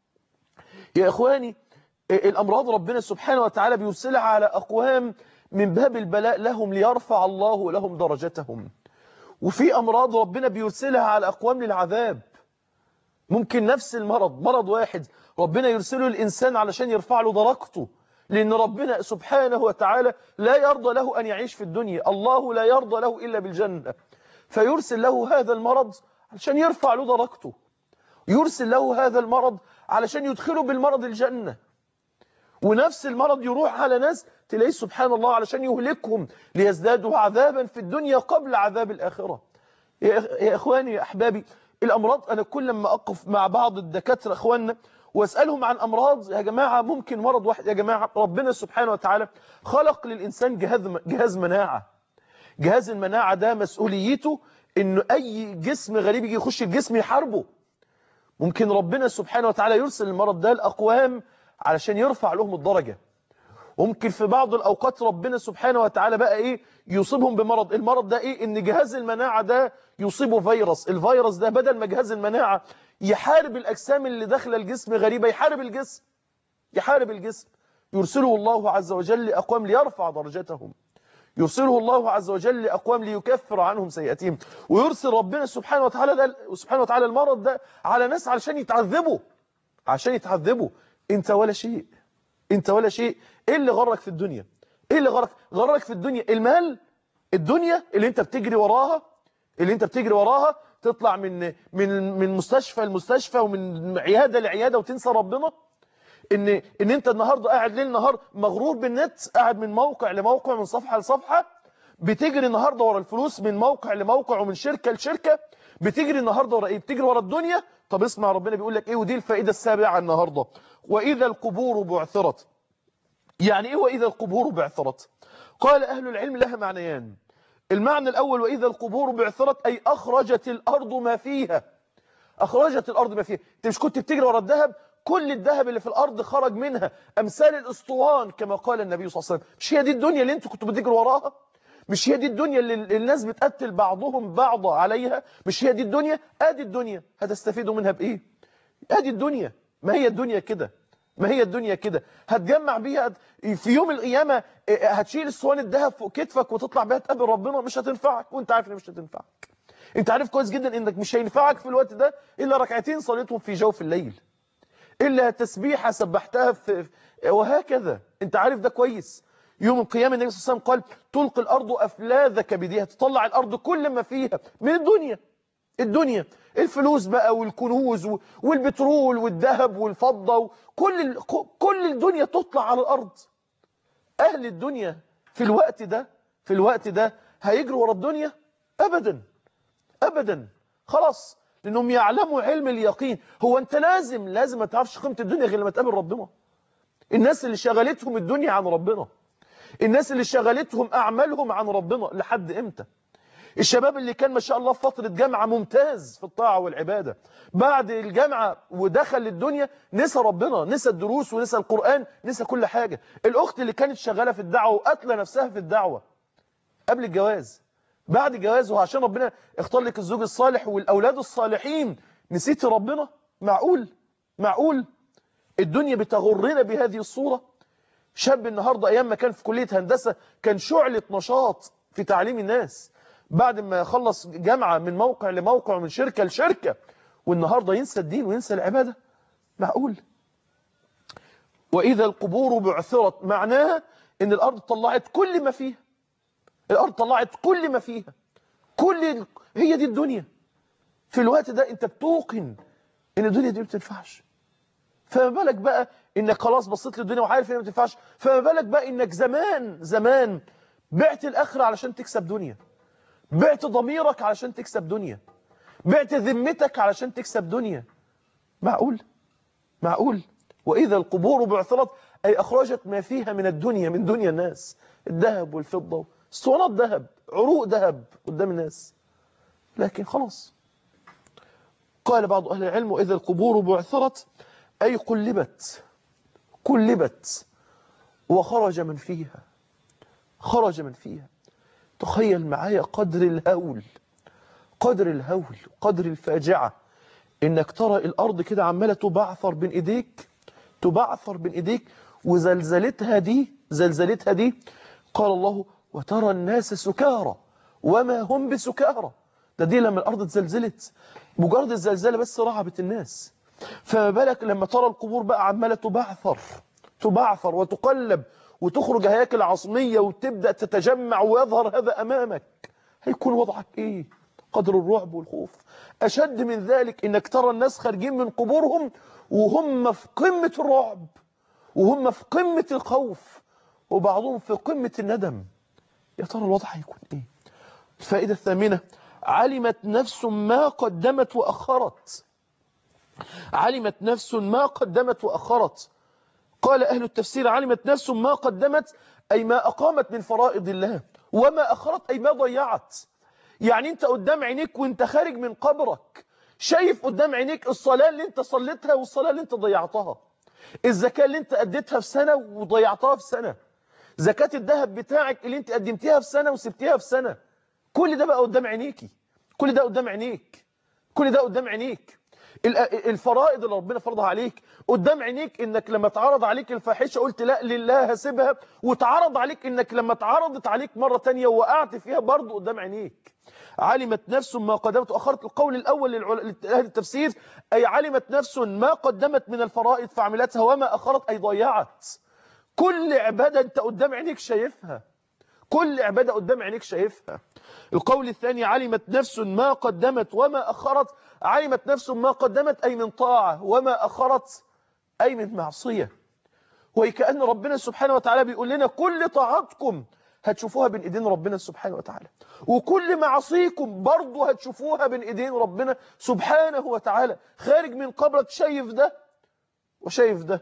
يا إخواني الأمراض ربنا سبحانه وتعالى بيرسلها على أقوام من باب البلاء لهم ليرفع الله لهم درجتهم وفي أمراض ربنا بيرسلها على أقوام للعذاب ممكن نفس المرض مرض واحد ربنا يرسله الإنسان علشان يرفع له درجته لأن ربنا سبحانه وتعالى لا يرضى له أن يعيش في الدنيا الله لا يرضى له إلا بالجنة فيرسل له هذا المرض علشان يرفع له درجته يرسل له هذا المرض علشان يدخله بالمرض الجنة ونفس المرض يروح على ناس تلاقيه سبحان الله علشان يهلكهم ليزدادوا عذابا في الدنيا قبل عذاب الآخرة يا إخ- يا إخواني يا أحبابي الأمراض أنا كل ما أقف مع بعض الدكاترة إخواننا وأسألهم عن أمراض يا جماعة ممكن مرض واحد يا جماعة ربنا سبحانه وتعالى خلق للإنسان جهاز جهاز مناعة جهاز المناعة ده مسؤوليته إنه أي جسم غريب يجي يخش الجسم يحاربه ممكن ربنا سبحانه وتعالى يرسل المرض ده لأقوام علشان يرفع لهم الدرجة ممكن في بعض الأوقات ربنا سبحانه وتعالى بقى إيه يصيبهم بمرض المرض ده إيه إن جهاز المناعة ده يصيبه فيروس الفيروس ده بدل ما جهاز المناعة يحارب الأجسام اللي داخله الجسم غريبة يحارب الجسم يحارب الجسم يرسله الله عز وجل لأقوام ليرفع درجتهم يرسله الله عز وجل لأقوام ليكفر عنهم سيئاتهم ويرسل ربنا سبحانه وتعالى ده سبحانه وتعالى المرض ده على ناس علشان يتعذبوا عشان يتعذبوا انت ولا شيء انت ولا شيء ايه اللي غرك في الدنيا ايه اللي غرك غرك في الدنيا المال الدنيا اللي انت بتجري وراها اللي انت بتجري وراها تطلع من من من مستشفى لمستشفى ومن عياده لعياده وتنسى ربنا ان ان انت النهارده قاعد ليل نهار مغرور بالنت قاعد من موقع لموقع من صفحه لصفحه بتجري النهارده ورا الفلوس من موقع لموقع ومن شركه لشركه بتجري النهارده ورا ايه بتجري ورا الدنيا طب اسمع ربنا بيقول لك ايه ودي الفائده السابعه النهارده واذا القبور بعثرت يعني ايه واذا القبور بعثرت قال اهل العلم لها معنيان المعنى الاول واذا القبور بعثرت اي اخرجت الارض ما فيها اخرجت الارض ما فيها انت مش كنت بتجري ورا الذهب كل الذهب اللي في الارض خرج منها امثال الاسطوان كما قال النبي صلى الله عليه وسلم مش هي دي الدنيا اللي انتوا كنتوا بتجروا وراها مش هي دي الدنيا اللي الناس بتقتل بعضهم بعضا عليها مش هي دي الدنيا ادي الدنيا هتستفيدوا منها بايه ادي الدنيا ما هي الدنيا كده ما هي الدنيا كده هتجمع بيها في يوم القيامة هتشيل الصوان الذهب فوق كتفك وتطلع بيها تقابل ربنا مش هتنفعك وانت عارف ان مش هتنفعك انت عارف كويس جدا انك مش هينفعك في الوقت ده الا ركعتين صليتهم في جوف الليل الا تسبيحه سبحتها في وهكذا انت عارف ده كويس يوم القيامة النبي صلى الله عليه وسلم قال تلقي الأرض أفلاذ كبديها تطلع الأرض كل ما فيها من الدنيا الدنيا الفلوس بقى والكنوز والبترول والذهب والفضة وكل كل الدنيا تطلع على الأرض أهل الدنيا في الوقت ده في الوقت ده هيجروا ورا الدنيا أبدا أبدا خلاص لأنهم يعلموا علم اليقين هو أنت لازم لازم ما تعرفش قيمة الدنيا غير لما تقابل ربنا الناس اللي شغلتهم الدنيا عن ربنا الناس اللي شغلتهم أعمالهم عن ربنا لحد إمتى الشباب اللي كان ما شاء الله في فترة جامعة ممتاز في الطاعة والعبادة بعد الجامعة ودخل الدنيا نسى ربنا نسى الدروس ونسى القرآن نسى كل حاجة الأخت اللي كانت شغالة في الدعوة وقتل نفسها في الدعوة قبل الجواز بعد الجواز وعشان ربنا اختار لك الزوج الصالح والأولاد الصالحين نسيت ربنا معقول معقول الدنيا بتغرنا بهذه الصورة شاب النهاردة أيام ما كان في كلية هندسة كان شعلة نشاط في تعليم الناس بعد ما يخلص جامعة من موقع لموقع ومن شركة لشركة والنهاردة ينسى الدين وينسى العبادة معقول وإذا القبور بعثرت معناها إن الأرض طلعت كل ما فيها الأرض طلعت كل ما فيها كل ال... هي دي الدنيا في الوقت ده أنت بتوقن إن الدنيا دي ما بتنفعش فما بالك بقى إنك خلاص بصيت للدنيا وعارف إنها ما بتنفعش فما بالك بقى إنك زمان زمان بعت الآخرة علشان تكسب دنيا بعت ضميرك علشان تكسب دنيا بعت ذمتك علشان تكسب دنيا معقول معقول وإذا القبور بعثرت أي أخرجت ما فيها من الدنيا من دنيا الناس الذهب والفضة اسطوانات ذهب عروق ذهب قدام الناس لكن خلاص قال بعض أهل العلم وإذا القبور بعثرت أي قلبت قلبت وخرج من فيها خرج من فيها تخيل معايا قدر الهول قدر الهول قدر الفاجعة انك ترى الارض كده عمالة تبعثر بين ايديك تبعثر بين ايديك وزلزلتها دي زلزلتها دي قال الله وترى الناس سكارى وما هم بسكارى ده دي لما الارض اتزلزلت مجرد الزلزال بس رعبت الناس فما بالك لما ترى القبور بقى عمالة تبعثر تبعثر وتقلب وتخرج هياكل عصمية وتبدأ تتجمع ويظهر هذا أمامك هيكون وضعك إيه قدر الرعب والخوف أشد من ذلك إنك ترى الناس خارجين من قبورهم وهم في قمة الرعب وهم في قمة الخوف وبعضهم في قمة الندم يا ترى الوضع هيكون إيه الفائدة الثامنة علمت نفس ما قدمت وأخرت علمت نفس ما قدمت وأخرت قال أهل التفسير علمت نفس ما قدمت أي ما أقامت من فرائض الله وما أخرت أي ما ضيعت يعني أنت قدام عينيك وأنت خارج من قبرك شايف قدام عينيك الصلاة اللي أنت صليتها والصلاة اللي أنت ضيعتها الزكاة اللي أنت أديتها في سنة وضيعتها في سنة زكاة الذهب بتاعك اللي أنت قدمتيها في سنة وسبتيها في سنة كل ده بقى قدام عينيكي كل ده قدام عينيك كل ده قدام عينيك الفرائض اللي ربنا فرضها عليك قدام عينيك انك لما تعرض عليك الفاحشه قلت لا لله هسيبها وتعرض عليك انك لما اتعرضت عليك مره تانية وقعت فيها برضه قدام عينيك علمت نفس ما قدمت واخرت القول الاول لاهل التفسير اي علمت نفس ما قدمت من الفرائض فعملتها وما اخرت اي ضيعت كل عباده انت قدام عينيك شايفها كل عباده قدام عينيك شايفها القول الثاني علمت نفس ما قدمت وما أخرت علمت نفس ما قدمت أي من طاعة وما أخرت أي من معصية وكأن ربنا سبحانه وتعالى بيقول لنا كل طاعاتكم هتشوفوها بين ايدين ربنا سبحانه وتعالى وكل معصيكم برضه هتشوفوها بين ايدين ربنا سبحانه وتعالى خارج من قبرك شايف ده وشايف ده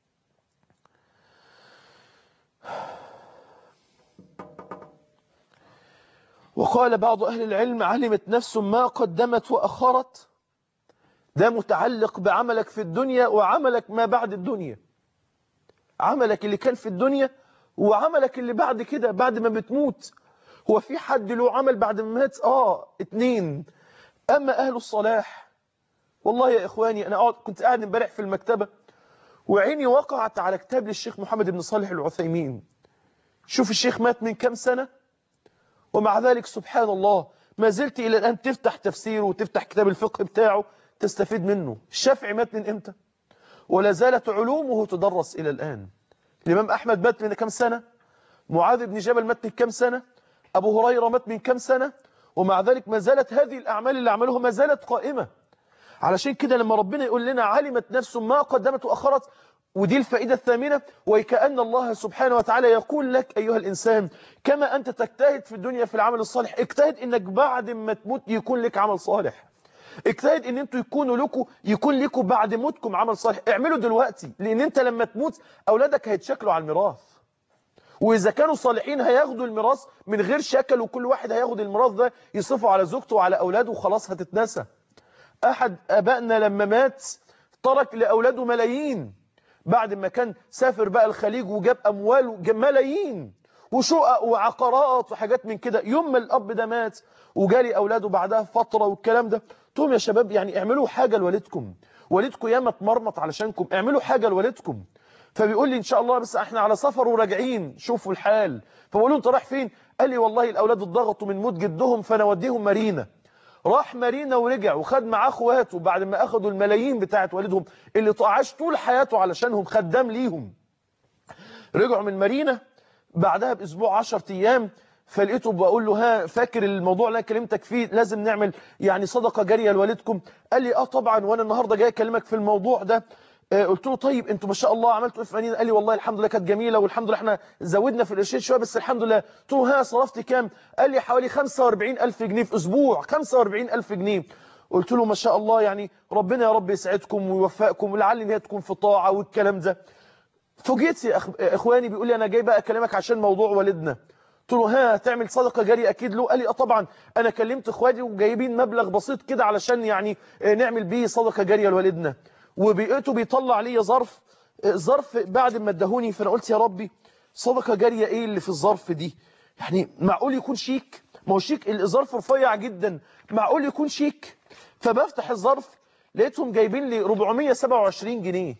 وقال بعض أهل العلم علمت نفس ما قدمت وأخرت ده متعلق بعملك في الدنيا وعملك ما بعد الدنيا عملك اللي كان في الدنيا وعملك اللي بعد كده بعد ما بتموت هو في حد له عمل بعد ما مات آه اتنين أما أهل الصلاح والله يا إخواني أنا كنت قاعد امبارح في المكتبة وعيني وقعت على كتاب للشيخ محمد بن صالح العثيمين شوف الشيخ مات من كام سنة ومع ذلك سبحان الله ما زلت إلى الآن تفتح تفسيره وتفتح كتاب الفقه بتاعه تستفيد منه الشافعي مات من إمتى ولا زالت علومه تدرس إلى الآن الإمام أحمد مات من كم سنة معاذ بن جبل مات من كم سنة أبو هريرة مات من كم سنة ومع ذلك ما زالت هذه الأعمال اللي عملوها ما زالت قائمة علشان كده لما ربنا يقول لنا علمت نفس ما قدمت وأخرت ودي الفائدة الثامنة وكأن الله سبحانه وتعالى يقول لك أيها الإنسان كما أنت تجتهد في الدنيا في العمل الصالح اجتهد إنك بعد ما تموت يكون لك عمل صالح اجتهد ان انتوا يكونوا لكم يكون لكم بعد موتكم عمل صالح اعملوا دلوقتي لان انت لما تموت اولادك هيتشكلوا على الميراث واذا كانوا صالحين هياخدوا الميراث من غير شكل وكل واحد هياخد الميراث ده يصرفه على زوجته وعلى اولاده وخلاص هتتنسى احد ابائنا لما مات ترك لاولاده ملايين بعد ما كان سافر بقى الخليج وجاب اموال ملايين وشقق وعقارات وحاجات من كده يوم ما الاب ده مات وجالي اولاده بعدها فتره والكلام ده قلت لهم يا شباب يعني اعملوا حاجه لوالدكم والدكم ياما اتمرمط علشانكم اعملوا حاجة لوالدكم فبيقول لي ان شاء الله بس احنا على سفر وراجعين شوفوا الحال فبقول له انت رايح فين قال لي والله الاولاد اتضغطوا من موت جدهم فانا اوديهم مارينا راح مارينا ورجع وخد معاه اخواته بعد ما اخدوا الملايين بتاعت والدهم اللي عاش طول حياته علشانهم خدام ليهم رجعوا من مارينا بعدها باسبوع 10 ايام فلقيته بقول له ها فاكر الموضوع اللي انا كلمتك فيه لازم نعمل يعني صدقه جاريه لوالدكم قال لي اه طبعا وانا النهارده جاي اكلمك في الموضوع ده آه قلت له طيب انتوا ما شاء الله عملتوا ايه في مارينا قال لي والله الحمد لله كانت جميله والحمد لله احنا زودنا في القرشين شويه بس الحمد لله قلت له ها صرفت كام قال لي حوالي 45000 جنيه في اسبوع 45000 جنيه قلت له ما شاء الله يعني ربنا يا رب يسعدكم ويوفقكم ولعل ان هي تكون في طاعه والكلام ده فوجئت يا أخ... اخواني بيقول لي انا جاي بقى اكلمك عشان موضوع والدنا قلت له ها تعمل صدقه جاريه اكيد له قال لي اه طبعا انا كلمت اخواتي وجايبين مبلغ بسيط كده علشان يعني نعمل بيه صدقه جاريه لوالدنا وبقيته بيطلع لي ظرف ظرف بعد ما ادهوني فانا قلت يا ربي صدقه جاريه ايه اللي في الظرف دي يعني معقول يكون شيك ما هو شيك الظرف رفيع جدا معقول يكون شيك فبفتح الظرف لقيتهم جايبين لي 427 جنيه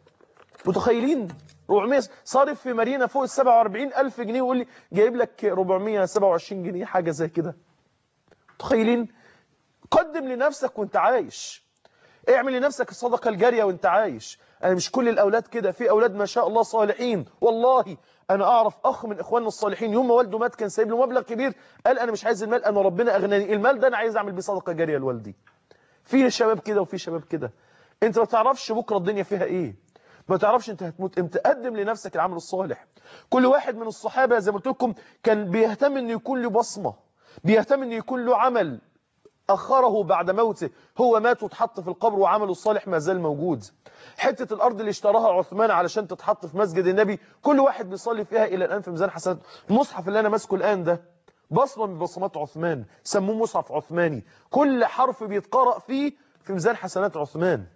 متخيلين 400 صارف في مارينا فوق ال 47000 جنيه ويقول لي جايب لك 427 جنيه حاجه زي كده متخيلين قدم لنفسك وانت عايش اعمل لنفسك الصدقه الجاريه وانت عايش انا مش كل الاولاد كده في اولاد ما شاء الله صالحين والله انا اعرف اخ من اخواننا الصالحين يوم ما والده مات كان سايب له مبلغ كبير قال انا مش عايز المال انا ربنا اغناني المال ده انا عايز اعمل بيه صدقه جاريه لوالدي في شباب كده وفي شباب كده انت ما تعرفش بكره الدنيا فيها ايه ما تعرفش انت هتموت امتى قدم لنفسك العمل الصالح كل واحد من الصحابه زي ما قلت لكم كان بيهتم انه يكون له بصمه بيهتم انه يكون له عمل أخره بعد موته هو مات واتحط في القبر وعمله الصالح ما زال موجود حتة الأرض اللي اشتراها عثمان علشان تتحط في مسجد النبي كل واحد بيصلي فيها إلى الآن في ميزان حسنات المصحف اللي أنا ماسكه الآن ده بصمة من بصمات عثمان سموه مصحف عثماني كل حرف بيتقرأ فيه في ميزان حسنات عثمان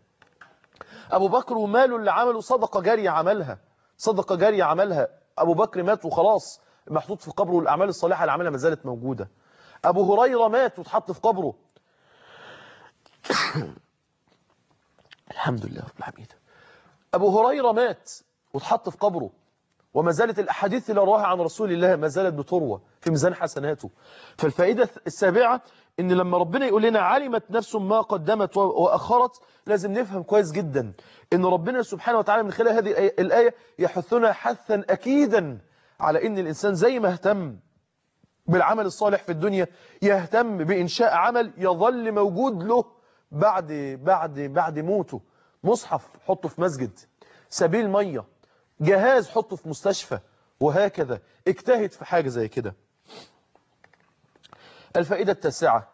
أبو بكر وماله اللي عمله صدقة جارية عملها صدقة جارية عملها أبو بكر مات وخلاص محطوط في قبره والأعمال الصالحة اللي عملها ما زالت موجودة أبو هريرة مات واتحط في قبره الحمد لله رب العالمين أبو هريرة مات واتحط في قبره وما زالت الأحاديث اللي رواها عن رسول الله ما زالت بتروى في ميزان حسناته فالفائدة السابعة إن لما ربنا يقول لنا علمت نفس ما قدمت وأخرت لازم نفهم كويس جدا إن ربنا سبحانه وتعالى من خلال هذه الآية يحثنا حثا أكيدا على إن الإنسان زي ما اهتم بالعمل الصالح في الدنيا يهتم بإنشاء عمل يظل موجود له بعد بعد بعد موته مصحف حطه في مسجد سبيل مية جهاز حطه في مستشفى وهكذا اجتهد في حاجة زي كده الفائدة التاسعة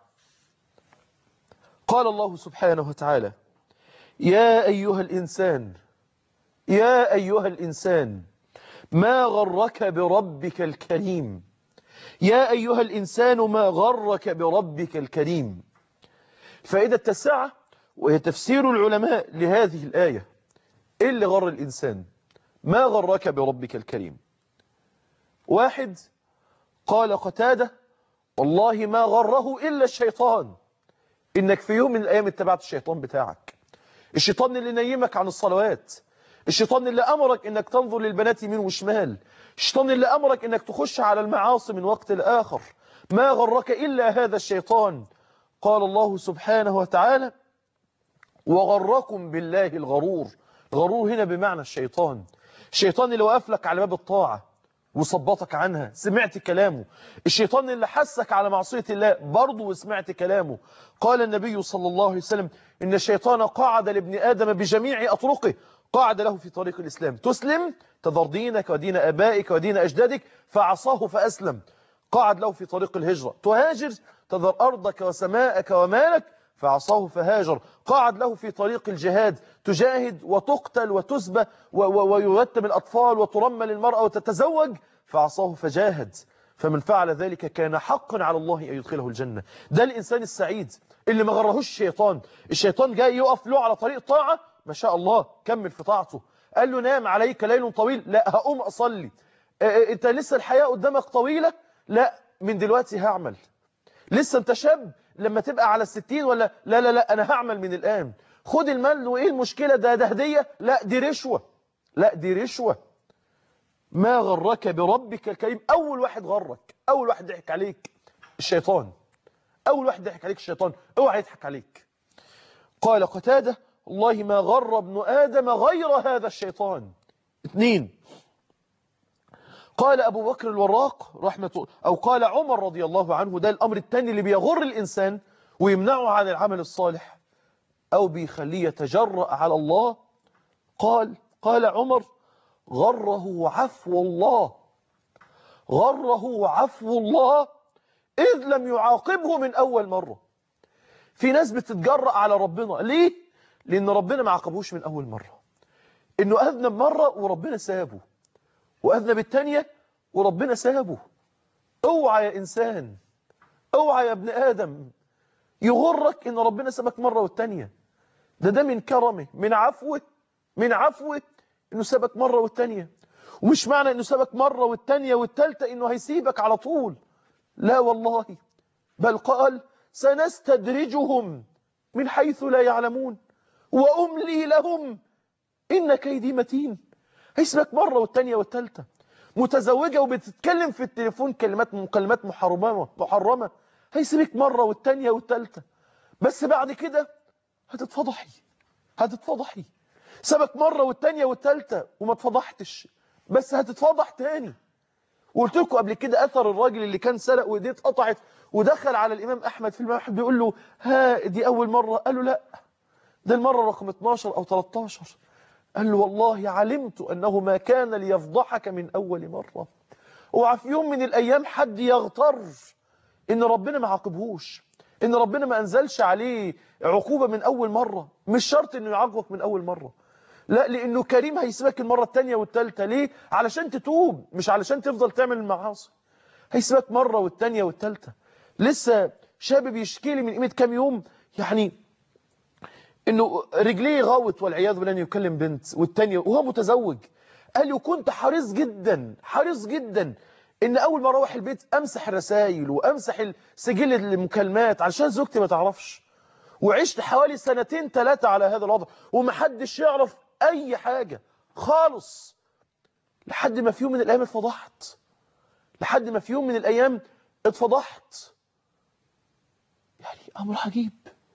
قال الله سبحانه وتعالى يا أيها الإنسان يا أيها الإنسان ما غرك بربك الكريم يا أيها الإنسان ما غرك بربك الكريم الفائدة التاسعة وهي تفسير العلماء لهذه الآية إيه اللي غر الإنسان ما غرك بربك الكريم واحد قال قتادة والله ما غره إلا الشيطان إنك في يوم من الأيام اتبعت الشيطان بتاعك الشيطان اللي نيمك عن الصلوات الشيطان اللي أمرك إنك تنظر للبنات يمين وشمال الشيطان اللي أمرك إنك تخش على المعاصي من وقت لآخر ما غرك إلا هذا الشيطان قال الله سبحانه وتعالى وغركم بالله الغرور غرور هنا بمعنى الشيطان الشيطان اللي وقف لك على باب الطاعة وصبتك عنها سمعت كلامه الشيطان اللي حسك على معصية الله برضه وسمعت كلامه قال النبي صلى الله عليه وسلم إن الشيطان قاعد لابن آدم بجميع أطرقه قاعد له في طريق الإسلام تسلم تذر دينك ودين أبائك ودين أجدادك فعصاه فأسلم قاعد له في طريق الهجرة تهاجر تذر أرضك وسماءك ومالك فعصاه فهاجر قاعد له في طريق الجهاد تجاهد وتقتل وتسبى ويرتم الأطفال وترمل المرأة وتتزوج فعصاه فجاهد فمن فعل ذلك كان حقا على الله أن يدخله الجنة ده الإنسان السعيد اللي ما غرهوش الشيطان الشيطان جاي يقف له على طريق طاعة ما شاء الله كمل في طاعته قال له نام عليك ليل طويل لا هقوم أصلي انت لسه الحياة قدامك طويلة لا من دلوقتي هعمل لسه انت شاب لما تبقى على الستين ولا لا لا لا انا هعمل من الآن خد المال وايه المشكلة ده ده هدية لا دي رشوة لا دي رشوة ما غرك بربك الكريم اول واحد غرك اول واحد ضحك عليك الشيطان اول واحد ضحك عليك الشيطان اوعى يضحك عليك قال قتادة والله ما غر ابن آدم غير هذا الشيطان اثنين قال أبو بكر الوراق رحمة أو قال عمر رضي الله عنه ده الأمر الثاني اللي بيغر الإنسان ويمنعه عن العمل الصالح أو بيخليه يتجرأ على الله قال قال عمر غره عفو الله غره عفو الله إذ لم يعاقبه من أول مرة في ناس بتتجرأ على ربنا ليه؟ لأن ربنا ما عاقبوش من أول مرة إنه أذنب مرة وربنا سابه وأذنب التانية وربنا سابه اوعى يا إنسان اوعى يا ابن آدم يغرك إن ربنا سابك مرة والتانية ده ده من كرمه من عفوه من عفوه إنه سابك مرة والتانية ومش معنى إنه سابك مرة والتانية والتالتة إنه هيسيبك على طول لا والله بل قال سنستدرجهم من حيث لا يعلمون وأملي لهم إن كيدي متين هيسمك مرة والتانية والتالتة متزوجة وبتتكلم في التليفون كلمات مكالمات محرمة محرمة هيسيبك مرة والتانية والتالتة بس بعد كده هتتفضحي هتتفضحي سابك مرة والتانية والتالتة وما اتفضحتش بس هتتفضح تاني وقلت لكم قبل كده اثر الراجل اللي كان سرق وايديه اتقطعت ودخل على الامام احمد في المعهد بيقول له ها دي اول مره قال له لا ده المره رقم 12 او 13 قال له والله علمت انه ما كان ليفضحك من اول مره اوعى في يوم من الايام حد يغتر ان ربنا ما عاقبهوش ان ربنا ما انزلش عليه عقوبه من اول مره مش شرط انه يعاقبك من اول مره لا لانه كريم هيسيبك المره الثانيه والثالثه ليه علشان تتوب مش علشان تفضل تعمل المعاصي هيسيبك مره والثانيه والثالثه لسه شاب بيشكي لي من قيمه كام يوم يعني انه رجليه غوت والعياذ بالله انه يكلم بنت والثانيه وهو متزوج قال لي وكنت حريص جدا حريص جدا ان اول ما اروح البيت امسح الرسائل وامسح سجل المكالمات علشان زوجتي ما تعرفش وعشت حوالي سنتين ثلاثه على هذا الوضع ومحدش يعرف اي حاجه خالص لحد ما في يوم من الايام اتفضحت لحد ما في يوم من الايام اتفضحت يعني امر عجيب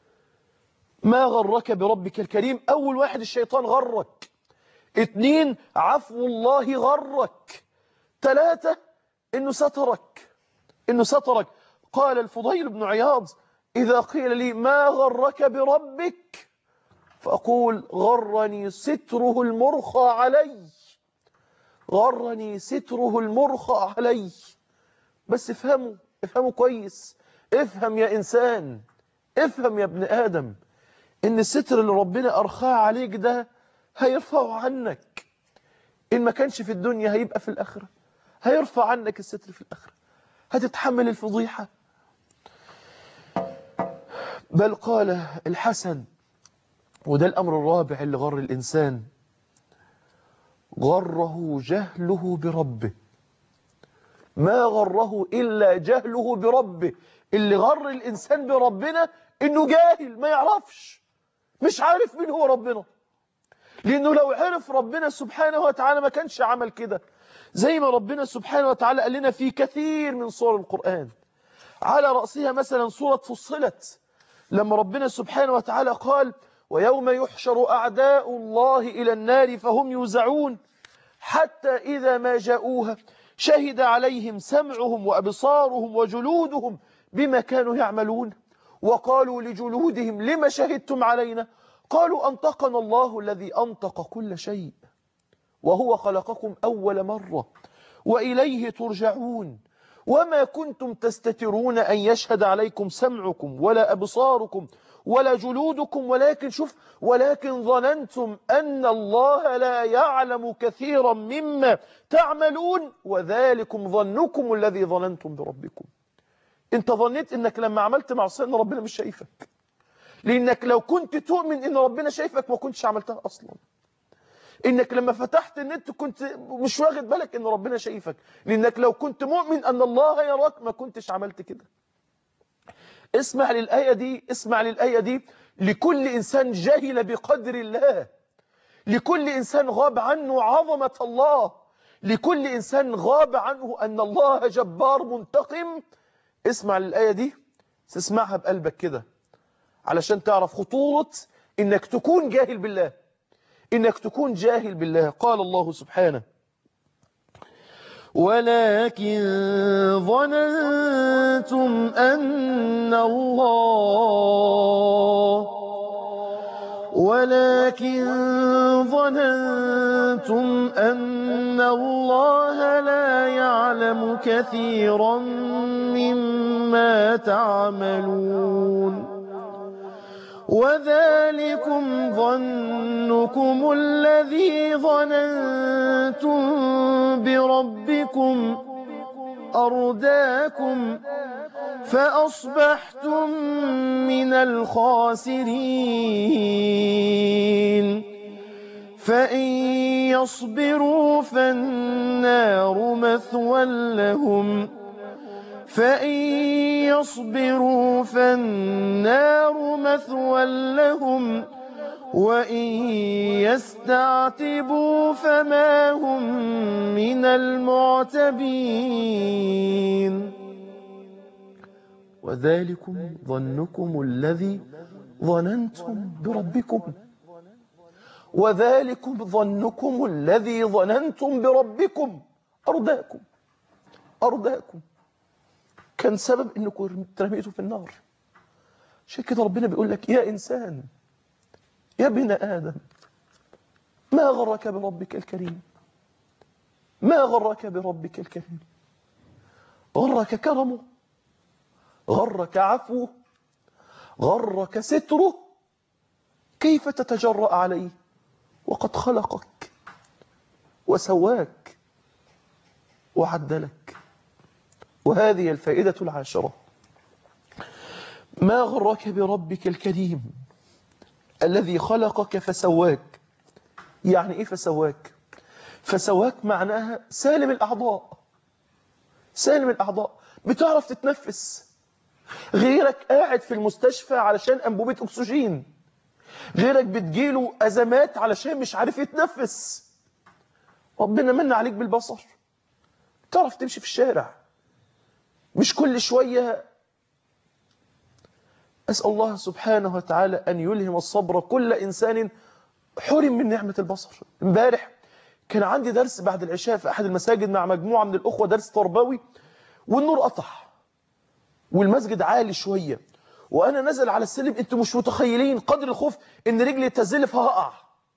ما غرك بربك الكريم أول واحد الشيطان غرك اتنين عفو الله غرك ثلاثة إنه سترك إنه سترك قال الفضيل بن عياض إذا قيل لي ما غرك بربك فأقول غرني ستره المرخى علي غرني ستره المرخى علي بس افهموا افهموا كويس افهم يا إنسان افهم يا ابن آدم ان الستر اللي ربنا ارخاه عليك ده هيرفعه عنك ان ما كانش في الدنيا هيبقى في الاخره هيرفع عنك الستر في الاخره هتتحمل الفضيحه بل قال الحسن وده الامر الرابع اللي غر الانسان غره جهله بربه ما غره الا جهله بربه اللي غر الانسان بربنا انه جاهل ما يعرفش مش عارف مين هو ربنا لانه لو عرف ربنا سبحانه وتعالى ما كانش عمل كده زي ما ربنا سبحانه وتعالى قال لنا في كثير من سور القرآن على رأسها مثلا سورة فصلت لما ربنا سبحانه وتعالى قال ويوم يحشر أعداء الله إلى النار فهم يوزعون حتى إذا ما جاءوها شهد عليهم سمعهم وأبصارهم وجلودهم بما كانوا يعملون وقالوا لجلودهم لما شهدتم علينا قالوا أنطقنا الله الذي أنطق كل شيء وهو خلقكم أول مرة وإليه ترجعون وما كنتم تستترون أن يشهد عليكم سمعكم ولا أبصاركم ولا جلودكم ولكن شوف ولكن ظننتم أن الله لا يعلم كثيرا مما تعملون وذلكم ظنكم الذي ظننتم بربكم انت ظنيت انك لما عملت معصيه ان ربنا مش شايفك لانك لو كنت تؤمن ان ربنا شايفك ما كنتش عملتها اصلا انك لما فتحت النت كنت مش واخد بالك ان ربنا شايفك لانك لو كنت مؤمن ان الله يراك ما كنتش عملت كده اسمع للآية دي اسمع للآية دي لكل إنسان جهل بقدر الله لكل إنسان غاب عنه عظمة الله لكل إنسان غاب عنه أن الله جبار منتقم اسمع الآية دي تسمعها بقلبك كده علشان تعرف خطورة إنك تكون جاهل بالله إنك تكون جاهل بالله قال الله سبحانه ولكن ظننتم أن الله ولكن ظننتم أن الله لا يعلم كثيرا مما تعملون وذلكم ظنكم الذي ظننتم بربكم أرداكم فأصبحتم من الخاسرين فإن يصبروا فالنار مثوى لهم فإن يصبروا فالنار مثوى لهم وإن يستعتبوا فما هم من المعتبين وذلكم ظنكم الذي ظننتم بربكم وذلكم ظنكم الذي ظننتم بربكم أرداكم أرداكم كان سبب انكم ترميتوا في النار عشان كده ربنا بيقول لك يا انسان يا ابن ادم ما غرك بربك الكريم ما غرك بربك الكريم غرك كرمه غرك عفوه غرك ستره كيف تتجرأ عليه وقد خلقك وسواك وعدلك وهذه الفائدة العاشرة ما غرك بربك الكريم الذي خلقك فسواك يعني ايه فسواك فسواك معناها سالم الأعضاء سالم الأعضاء بتعرف تتنفس غيرك قاعد في المستشفى علشان أنبوبة أكسجين غيرك بتجيله أزمات علشان مش عارف يتنفس ربنا من عليك بالبصر تعرف تمشي في الشارع مش كل شوية أسأل الله سبحانه وتعالى أن يلهم الصبر كل إنسان حرم من نعمة البصر امبارح كان عندي درس بعد العشاء في أحد المساجد مع مجموعة من الأخوة درس تربوي والنور قطع والمسجد عالي شوية وأنا نزل على السلم أنتوا مش متخيلين قدر الخوف إن رجلي تزل فهقع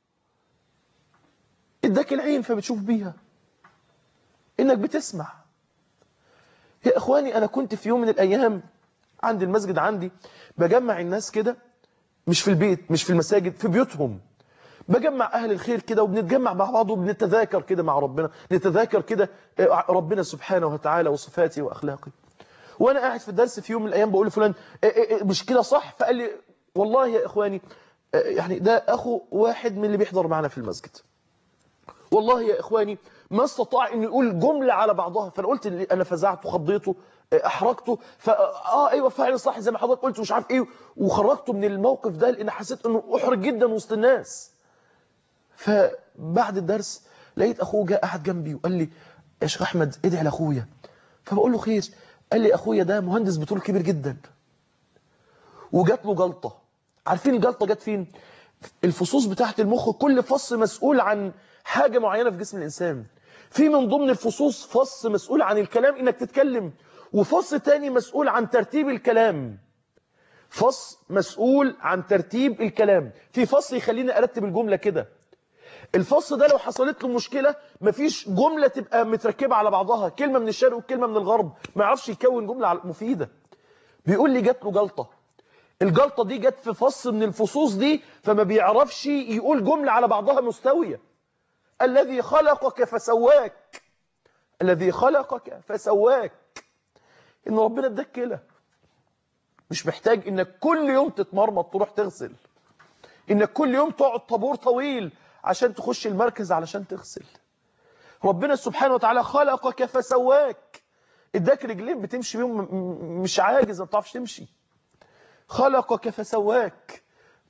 اداك العين فبتشوف بيها إنك بتسمع يا إخواني أنا كنت في يوم من الأيام عند المسجد عندي بجمع الناس كده مش في البيت مش في المساجد في بيوتهم بجمع أهل الخير كده وبنتجمع مع بعض وبنتذاكر كده مع ربنا نتذاكر كده ربنا سبحانه وتعالى وصفاته وأخلاقه وأنا قاعد في الدرس في يوم من الأيام بقول لفلان مش كده صح فقال لي والله يا إخواني يعني ده أخو واحد من اللي بيحضر معنا في المسجد والله يا إخواني ما استطاع انه يقول جملة على بعضها فانا قلت اللي انا فزعته خضيته احرجته فا اه ايوه فعلا صح زي ما حضرتك قلت مش عارف ايه وخرجته من الموقف ده لان حسيت انه احرج جدا وسط الناس فبعد الدرس لقيت اخوه جاء قعد جنبي وقال لي يا شيخ احمد ادعي لاخويا فبقول له خير قال لي اخويا ده مهندس بترول كبير جدا وجات له جلطه عارفين الجلطه جت فين الفصوص بتاعه المخ كل فص مسؤول عن حاجه معينه في جسم الانسان في من ضمن الفصوص فص مسؤول عن الكلام انك تتكلم وفص تاني مسؤول عن ترتيب الكلام فص مسؤول عن ترتيب الكلام في فصل يخليني ارتب الجملة كده الفص ده لو حصلت له مشكلة مفيش جملة تبقى متركبة على بعضها كلمة من الشرق وكلمة من الغرب ما يعرفش يكون جملة مفيدة بيقول لي جات له جلطة الجلطة دي جت في فص من الفصوص دي فما بيعرفش يقول جملة على بعضها مستوية الذي خلقك فسواك الذي خلقك فسواك ان ربنا اداك كلى مش محتاج انك كل يوم تتمرمط تروح تغسل انك كل يوم تقعد طابور طويل عشان تخش المركز علشان تغسل ربنا سبحانه وتعالى خلقك فسواك اداك رجلين بتمشي بيهم مش عاجز ما بتعرفش تمشي خلقك فسواك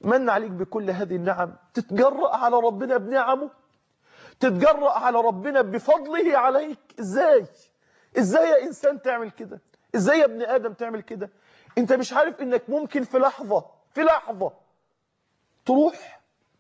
من عليك بكل هذه النعم تتجرأ على ربنا بنعمه تتجرأ على ربنا بفضله عليك ازاي ازاي يا انسان تعمل كده ازاي يا ابن ادم تعمل كده انت مش عارف انك ممكن في لحظة في لحظة تروح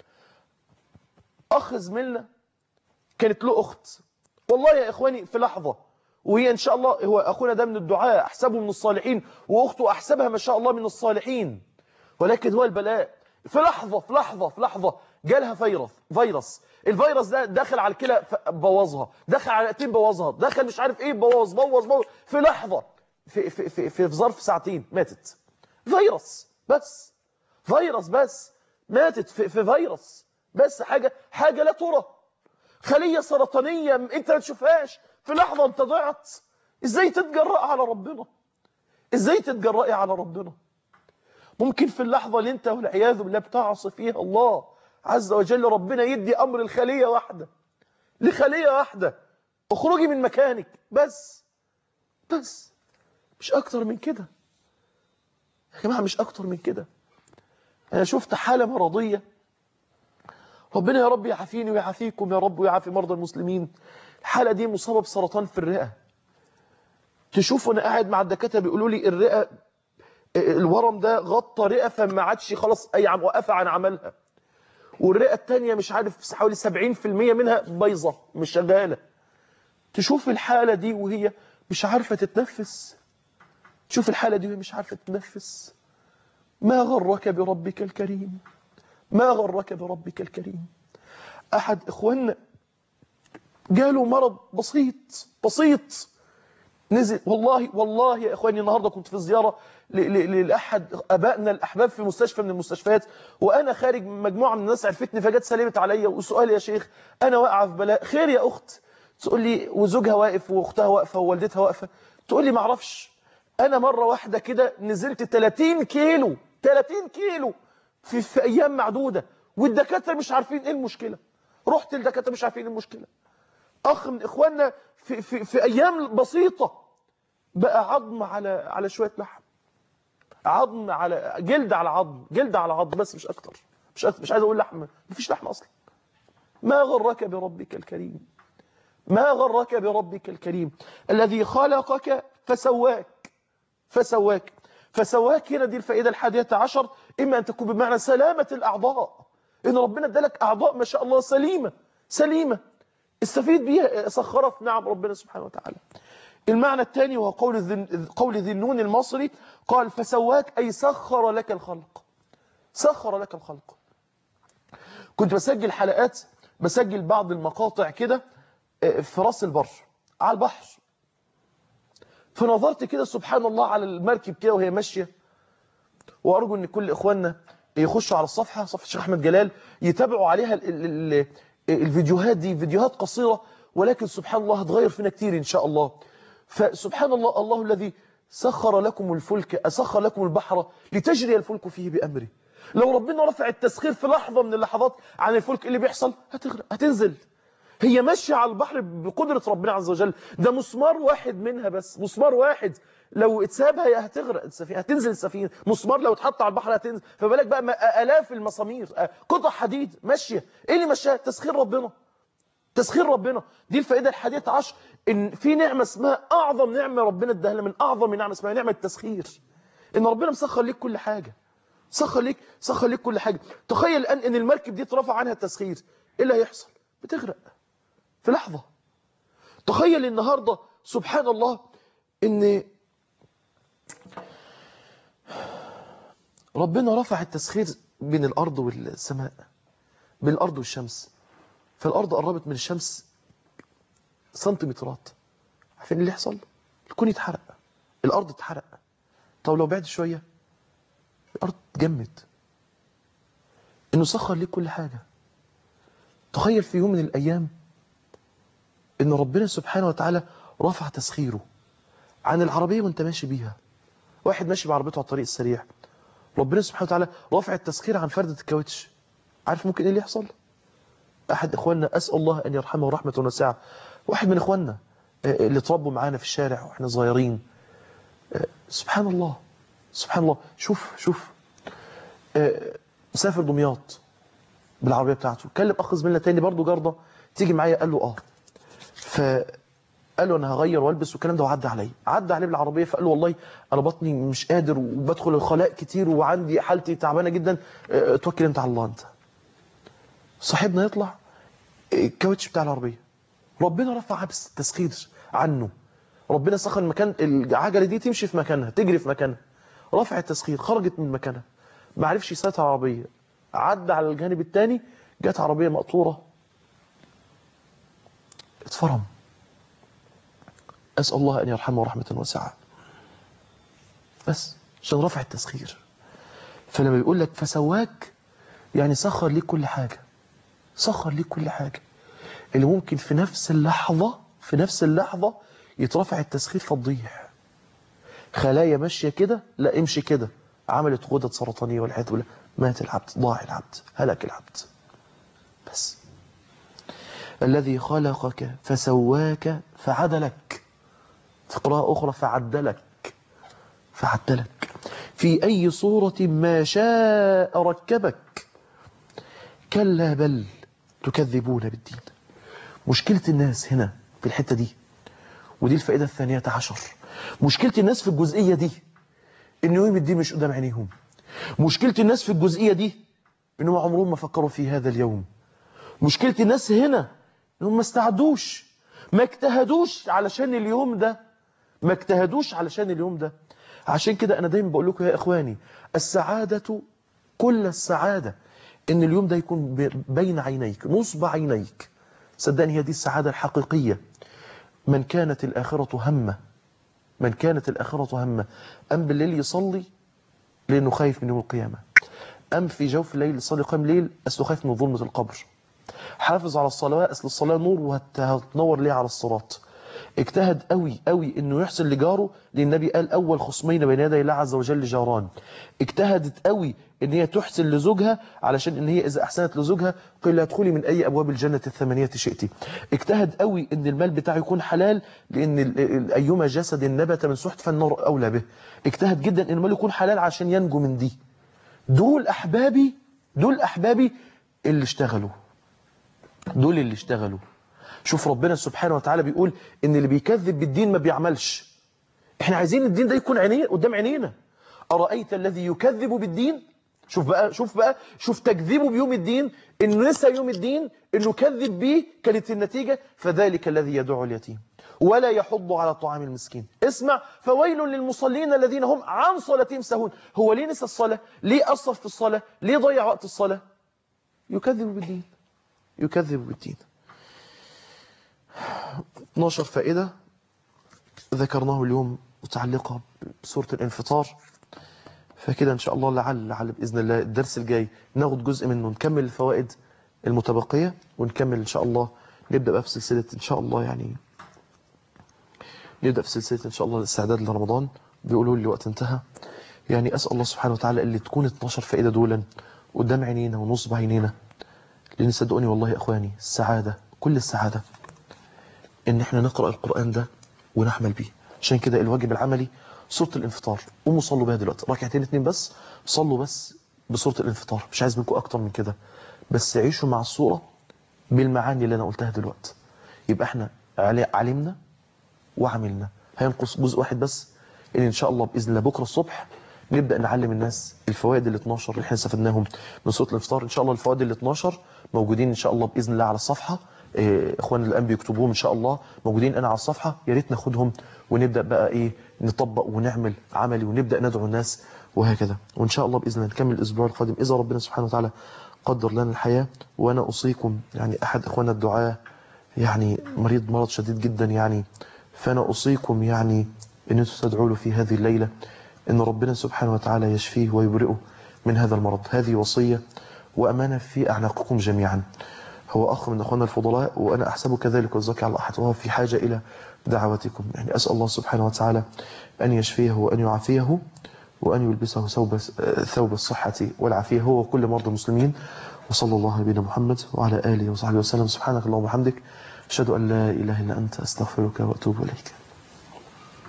اخ زميلنا كانت له اخت والله يا اخواني في لحظة وهي ان شاء الله هو اخونا ده من الدعاء احسبه من الصالحين واخته احسبها ما شاء الله من الصالحين ولكن هو البلاء في لحظة في لحظة في لحظة جالها فيروس فيروس الفيروس ده دخل على الكلى ف- بوظها دخل على القتين بوظها دخل مش عارف ايه بوظ بوظ بوظ في لحظة في في في في, في ظرف ساعتين ماتت فيروس بس فيروس بس ماتت في, في فيروس بس حاجة حاجة لا ترى خلية سرطانية انت ما تشوفهاش في لحظة انت ضعت ازاي تتجرأ على ربنا ازاي تتجرأي على ربنا ممكن في اللحظة اللي انت والعياذ بالله بتعصي فيها الله عز وجل ربنا يدي امر الخلية واحدة لخلية واحدة اخرجي من مكانك بس بس مش اكتر من كده يا جماعة مش اكتر من كده انا شفت حالة مرضية ربنا يا رب يعافيني ويعافيكم يا رب ويعافي مرضى المسلمين الحالة دي مصابة بسرطان في الرئة تشوف وانا قاعد مع الدكاتره بيقولوا لي الرئة الورم ده غطى رئة فما عادش خلاص اي عم وقف عن عملها والرئة التانية مش عارف حوالي 70% منها بايظة مش شغالة تشوف الحالة دي وهي مش عارفة تتنفس تشوف الحالة دي وهي مش عارفة تتنفس ما غرك بربك الكريم ما غرك بربك الكريم أحد إخواننا جاله مرض بسيط بسيط نزل والله والله يا إخواني النهاردة كنت في زيارة ل- ل- لأحد أبائنا الأحباب في مستشفى من المستشفيات وأنا خارج من مجموعة من الناس عرفتني فجت سلمت عليا وسؤال يا شيخ أنا واقعة في بلاء خير يا أخت تقول لي وزوجها واقف وأختها واقفة ووالدتها واقفة تقول لي معرفش أنا مرة واحدة كده نزلت 30 كيلو 30 كيلو في, في أيام معدودة والدكاترة مش عارفين إيه المشكلة رحت الدكاترة مش عارفين إيه المشكلة أخ من إخواننا في, في, في أيام بسيطة بقى عظم على على شوية لحم عظم على جلد على عظم جلد على عظم بس مش أكتر مش أكتر. مش عايز أقول لحم مفيش لحم أصلا ما غرك بربك الكريم ما غرك بربك الكريم الذي خلقك فسواك فسواك فسواك هنا دي الفائدة الحادية عشر إما أن تكون بمعنى سلامة الأعضاء إن ربنا ادالك أعضاء ما شاء الله سليمة سليمة استفيد بيها سخرها في نعم ربنا سبحانه وتعالى المعنى الثاني وهو قول ذي قول ذي النون المصري قال فسواك أي سخر لك الخلق سخر لك الخلق كنت بسجل حلقات بسجل بعض المقاطع كده في راس البر على البحر فنظرت كده سبحان الله على المركب كده وهي ماشية وأرجو أن كل إخواننا يخشوا على الصفحة صفحة الشيخ أحمد جلال يتابعوا عليها ال ال ال الفيديوهات دي فيديوهات قصيرة ولكن سبحان الله هتغير فينا كتير إن شاء الله فسبحان الله الله الذي سخر لكم الفلك سخر لكم البحر لتجري الفلك فيه بأمره لو ربنا رفع التسخير في لحظة من اللحظات عن الفلك اللي بيحصل هتغرق هتنزل هي ماشية على البحر بقدرة ربنا عز وجل ده مسمار واحد منها بس مسمار واحد لو اتسابها هي هتغرق السفينة هتنزل السفينة مسمار لو اتحط على البحر هتنزل فبالك بقى ما- آلاف المسامير آه، قطع حديد ماشية ايه اللي ماشيها تسخير ربنا تسخير ربنا دي الفائدة الحادية عشر ان في نعمة اسمها اعظم نعمة ربنا اداها لنا من اعظم نعمة اسمها نعمة التسخير ان ربنا مسخر ليك كل حاجة سخر ليك سخر ليك كل حاجة تخيل الان ان المركب دي اترفع عنها التسخير ايه اللي هيحصل بتغرق في لحظة تخيل النهاردة سبحان الله ان ربنا رفع التسخير بين الارض والسماء بين الارض والشمس فالارض قربت من الشمس سنتيمترات عارفين اللي يحصل الكون يتحرق الارض تتحرق طب لو بعد شوية الارض تجمد انه سخر ليك كل حاجة تخيل في يوم من الايام ان ربنا سبحانه وتعالى رفع تسخيره عن العربية وانت ماشي بيها واحد ماشي بعربيته على الطريق السريع ربنا سبحانه وتعالى رفع التسخير عن فردة الكاوتش عارف ممكن ايه اللي يحصل احد اخواننا اسال الله ان يرحمه رحمه واسعه واحد من اخواننا آه، اللي اتربوا معانا في الشارع واحنا صغيرين آه، سبحان الله سبحان الله شوف شوف آه، مسافر دمياط بالعربيه بتاعته كلم اخ زميلنا تاني برضه جرده تيجي معايا قال له اه فقال له انا هغير والبس والكلام ده وعدى عليا عدى عليه بالعربيه فقال له والله انا بطني مش قادر وبدخل الخلاء كتير وعندي حالتي تعبانه جدا اه، توكل انت على الله انت صاحبنا يطلع الكاوتش بتاع العربيه ربنا رفع عبس التسخير عنه ربنا سخر المكان العجله دي تمشي في مكانها تجري في مكانها رفع التسخير خرجت من مكانها ما عرفش يسيطر على العربيه عدى على الجانب الثاني جت عربيه مقطوره اتفرم اسال الله ان يرحمه رحمه واسعه بس عشان رفع التسخير فلما بيقول لك فسواك يعني سخر ليك كل حاجه سخر ليك كل حاجه اللي ممكن في نفس اللحظه في نفس اللحظه يترفع التسخير فتضيع خلايا ماشيه كده لا امشي كده عملت غدد سرطانيه والعياذ بالله مات العبد ضاع العبد هلك العبد بس الذي خلقك فسواك فعدلك في قراءة أخرى فعدلك فعدلك في أي صورة ما شاء ركبك كلا بل تكذبون بالدين مشكلة الناس هنا في الحتة دي ودي الفائدة الثانية عشر مشكلة الناس في الجزئية دي إن يوم الدين مش قدام عينيهم مشكلة الناس في الجزئية دي إنهم عمرهم ما فكروا في هذا اليوم مشكلة الناس هنا إنهم ما استعدوش ما اجتهدوش علشان اليوم ده ما اجتهدوش علشان اليوم ده عشان كده أنا دايما بقول لكم يا إخواني السعادة كل السعادة إن اليوم ده يكون ب- بين عينيك نصب عينيك صدقني هي دي السعادة الحقيقية من كانت الآخرة همه من كانت الآخرة همه أم بالليل يصلي لأنه خايف من يوم القيامة أم في جوف الليل يصلي قيام ليل أصله خايف من ظلمة القبر حافظ على الصلاة أصل الصلاة نور وهتنور ليه على الصراط اجتهد قوي قوي انه يحسن لجاره لان النبي قال اول خصمين بين يدي الله عز وجل جاران اجتهدت قوي ان هي تحسن لزوجها علشان ان هي اذا احسنت لزوجها قيل لها ادخلي من اي ابواب الجنه الثمانيه شئتي اجتهد قوي ان المال بتاعه يكون حلال لان ال- ال- ايما جسد نبت من سحت فالنار اولى به اجتهد جدا ان المال يكون حلال عشان ينجو من دي دول احبابي دول احبابي اللي اشتغلوا دول اللي اشتغلوا شوف ربنا سبحانه وتعالى بيقول ان اللي بيكذب بالدين ما بيعملش احنا عايزين الدين ده يكون عينين قدام عينينا ارايت الذي يكذب بالدين شوف بقى شوف بقى شوف تكذيبه بيوم الدين انه نسى يوم الدين انه كذب بيه كانت النتيجه فذلك الذي يدعو اليتيم ولا يحض على طعام المسكين اسمع فويل للمصلين الذين هم عن صلاتهم سهون هو ليه نسى الصلاه ليه قصر في الصلاه ليه ضيع وقت الصلاه يكذب بالدين يكذب بالدين 12 فائدة ذكرناه اليوم متعلقة بسورة الانفطار فكده إن شاء الله لعل لعل بإذن الله الدرس الجاي ناخد جزء منه نكمل الفوائد المتبقية ونكمل إن شاء الله نبدأ بقى في سلسلة إن شاء الله يعني نبدأ في سلسلة إن شاء الله الاستعداد لرمضان بيقولوا لي الوقت انتهى يعني أسأل الله سبحانه وتعالى اللي تكون 12 فائدة دولا قدام عينينا ونصب عينينا لأن صدقوني والله يا إخواني السعادة كل السعادة ان احنا نقرأ القرآن ده ونحمل بيه عشان كده الواجب العملي سورة الانفطار قوموا صلوا بيها دلوقتي ركعتين اتنين بس صلوا بس بسورة الانفطار مش عايز منكم اكتر من كده بس عيشوا مع الصورة بالمعاني اللي انا قلتها دلوقتي يبقى احنا عل- علمنا وعملنا هينقص جزء واحد بس ان ان شاء الله باذن الله بكره الصبح نبدا نعلم الناس الفوائد ال 12 اللي احنا استفدناهم من سوره الافطار ان شاء الله الفوائد ال 12 موجودين ان شاء الله باذن الله على الصفحه إيه، اخواننا الان بيكتبوهم ان شاء الله موجودين انا على الصفحه يا ريت ناخدهم ونبدا بقى ايه نطبق ونعمل عملي ونبدا ندعو الناس وهكذا وان شاء الله باذن الله نكمل الاسبوع القادم اذا ربنا سبحانه وتعالى قدر لنا الحياه وانا اوصيكم يعني احد اخواننا الدعاه يعني مريض مرض شديد جدا يعني فأنا أوصيكم يعني أن أنتم تدعوا له في هذه الليلة أن ربنا سبحانه وتعالى يشفيه ويبرئه من هذا المرض هذه وصية وأمانة في أعناقكم جميعا هو أخ من أخواننا الفضلاء وأنا أحسبه كذلك والزكي على أحد وهو في حاجة إلى دعوتكم يعني أسأل الله سبحانه وتعالى أن يشفيه وأن يعافيه وأن يلبسه ثوب ثوب الصحة والعافية هو وكل مرضى المسلمين وصلى الله على نبينا محمد وعلى آله وصحبه وسلم سبحانك اللهم وبحمدك أشهد أن لا إله إلا أنت أستغفرك وأتوب إليك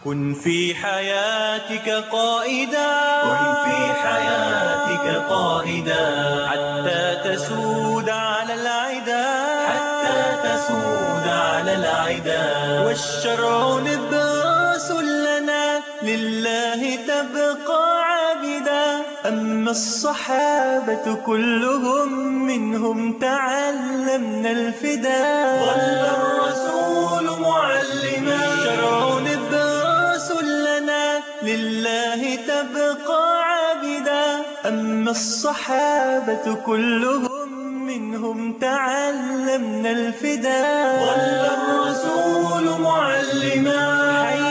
كن في حياتك قائدا كن في حياتك قائدا حتى تسود على العدا حتى تسود على العدا والشرع لباس لنا لله تبقى عابدا أما الصحابة كلهم منهم تعلمنا الفداء ظل الرسول معلما الشرع لباس لنا لله تبقى عابدا أما الصحابة كلهم منهم تعلمنا الفداء ظل الرسول معلما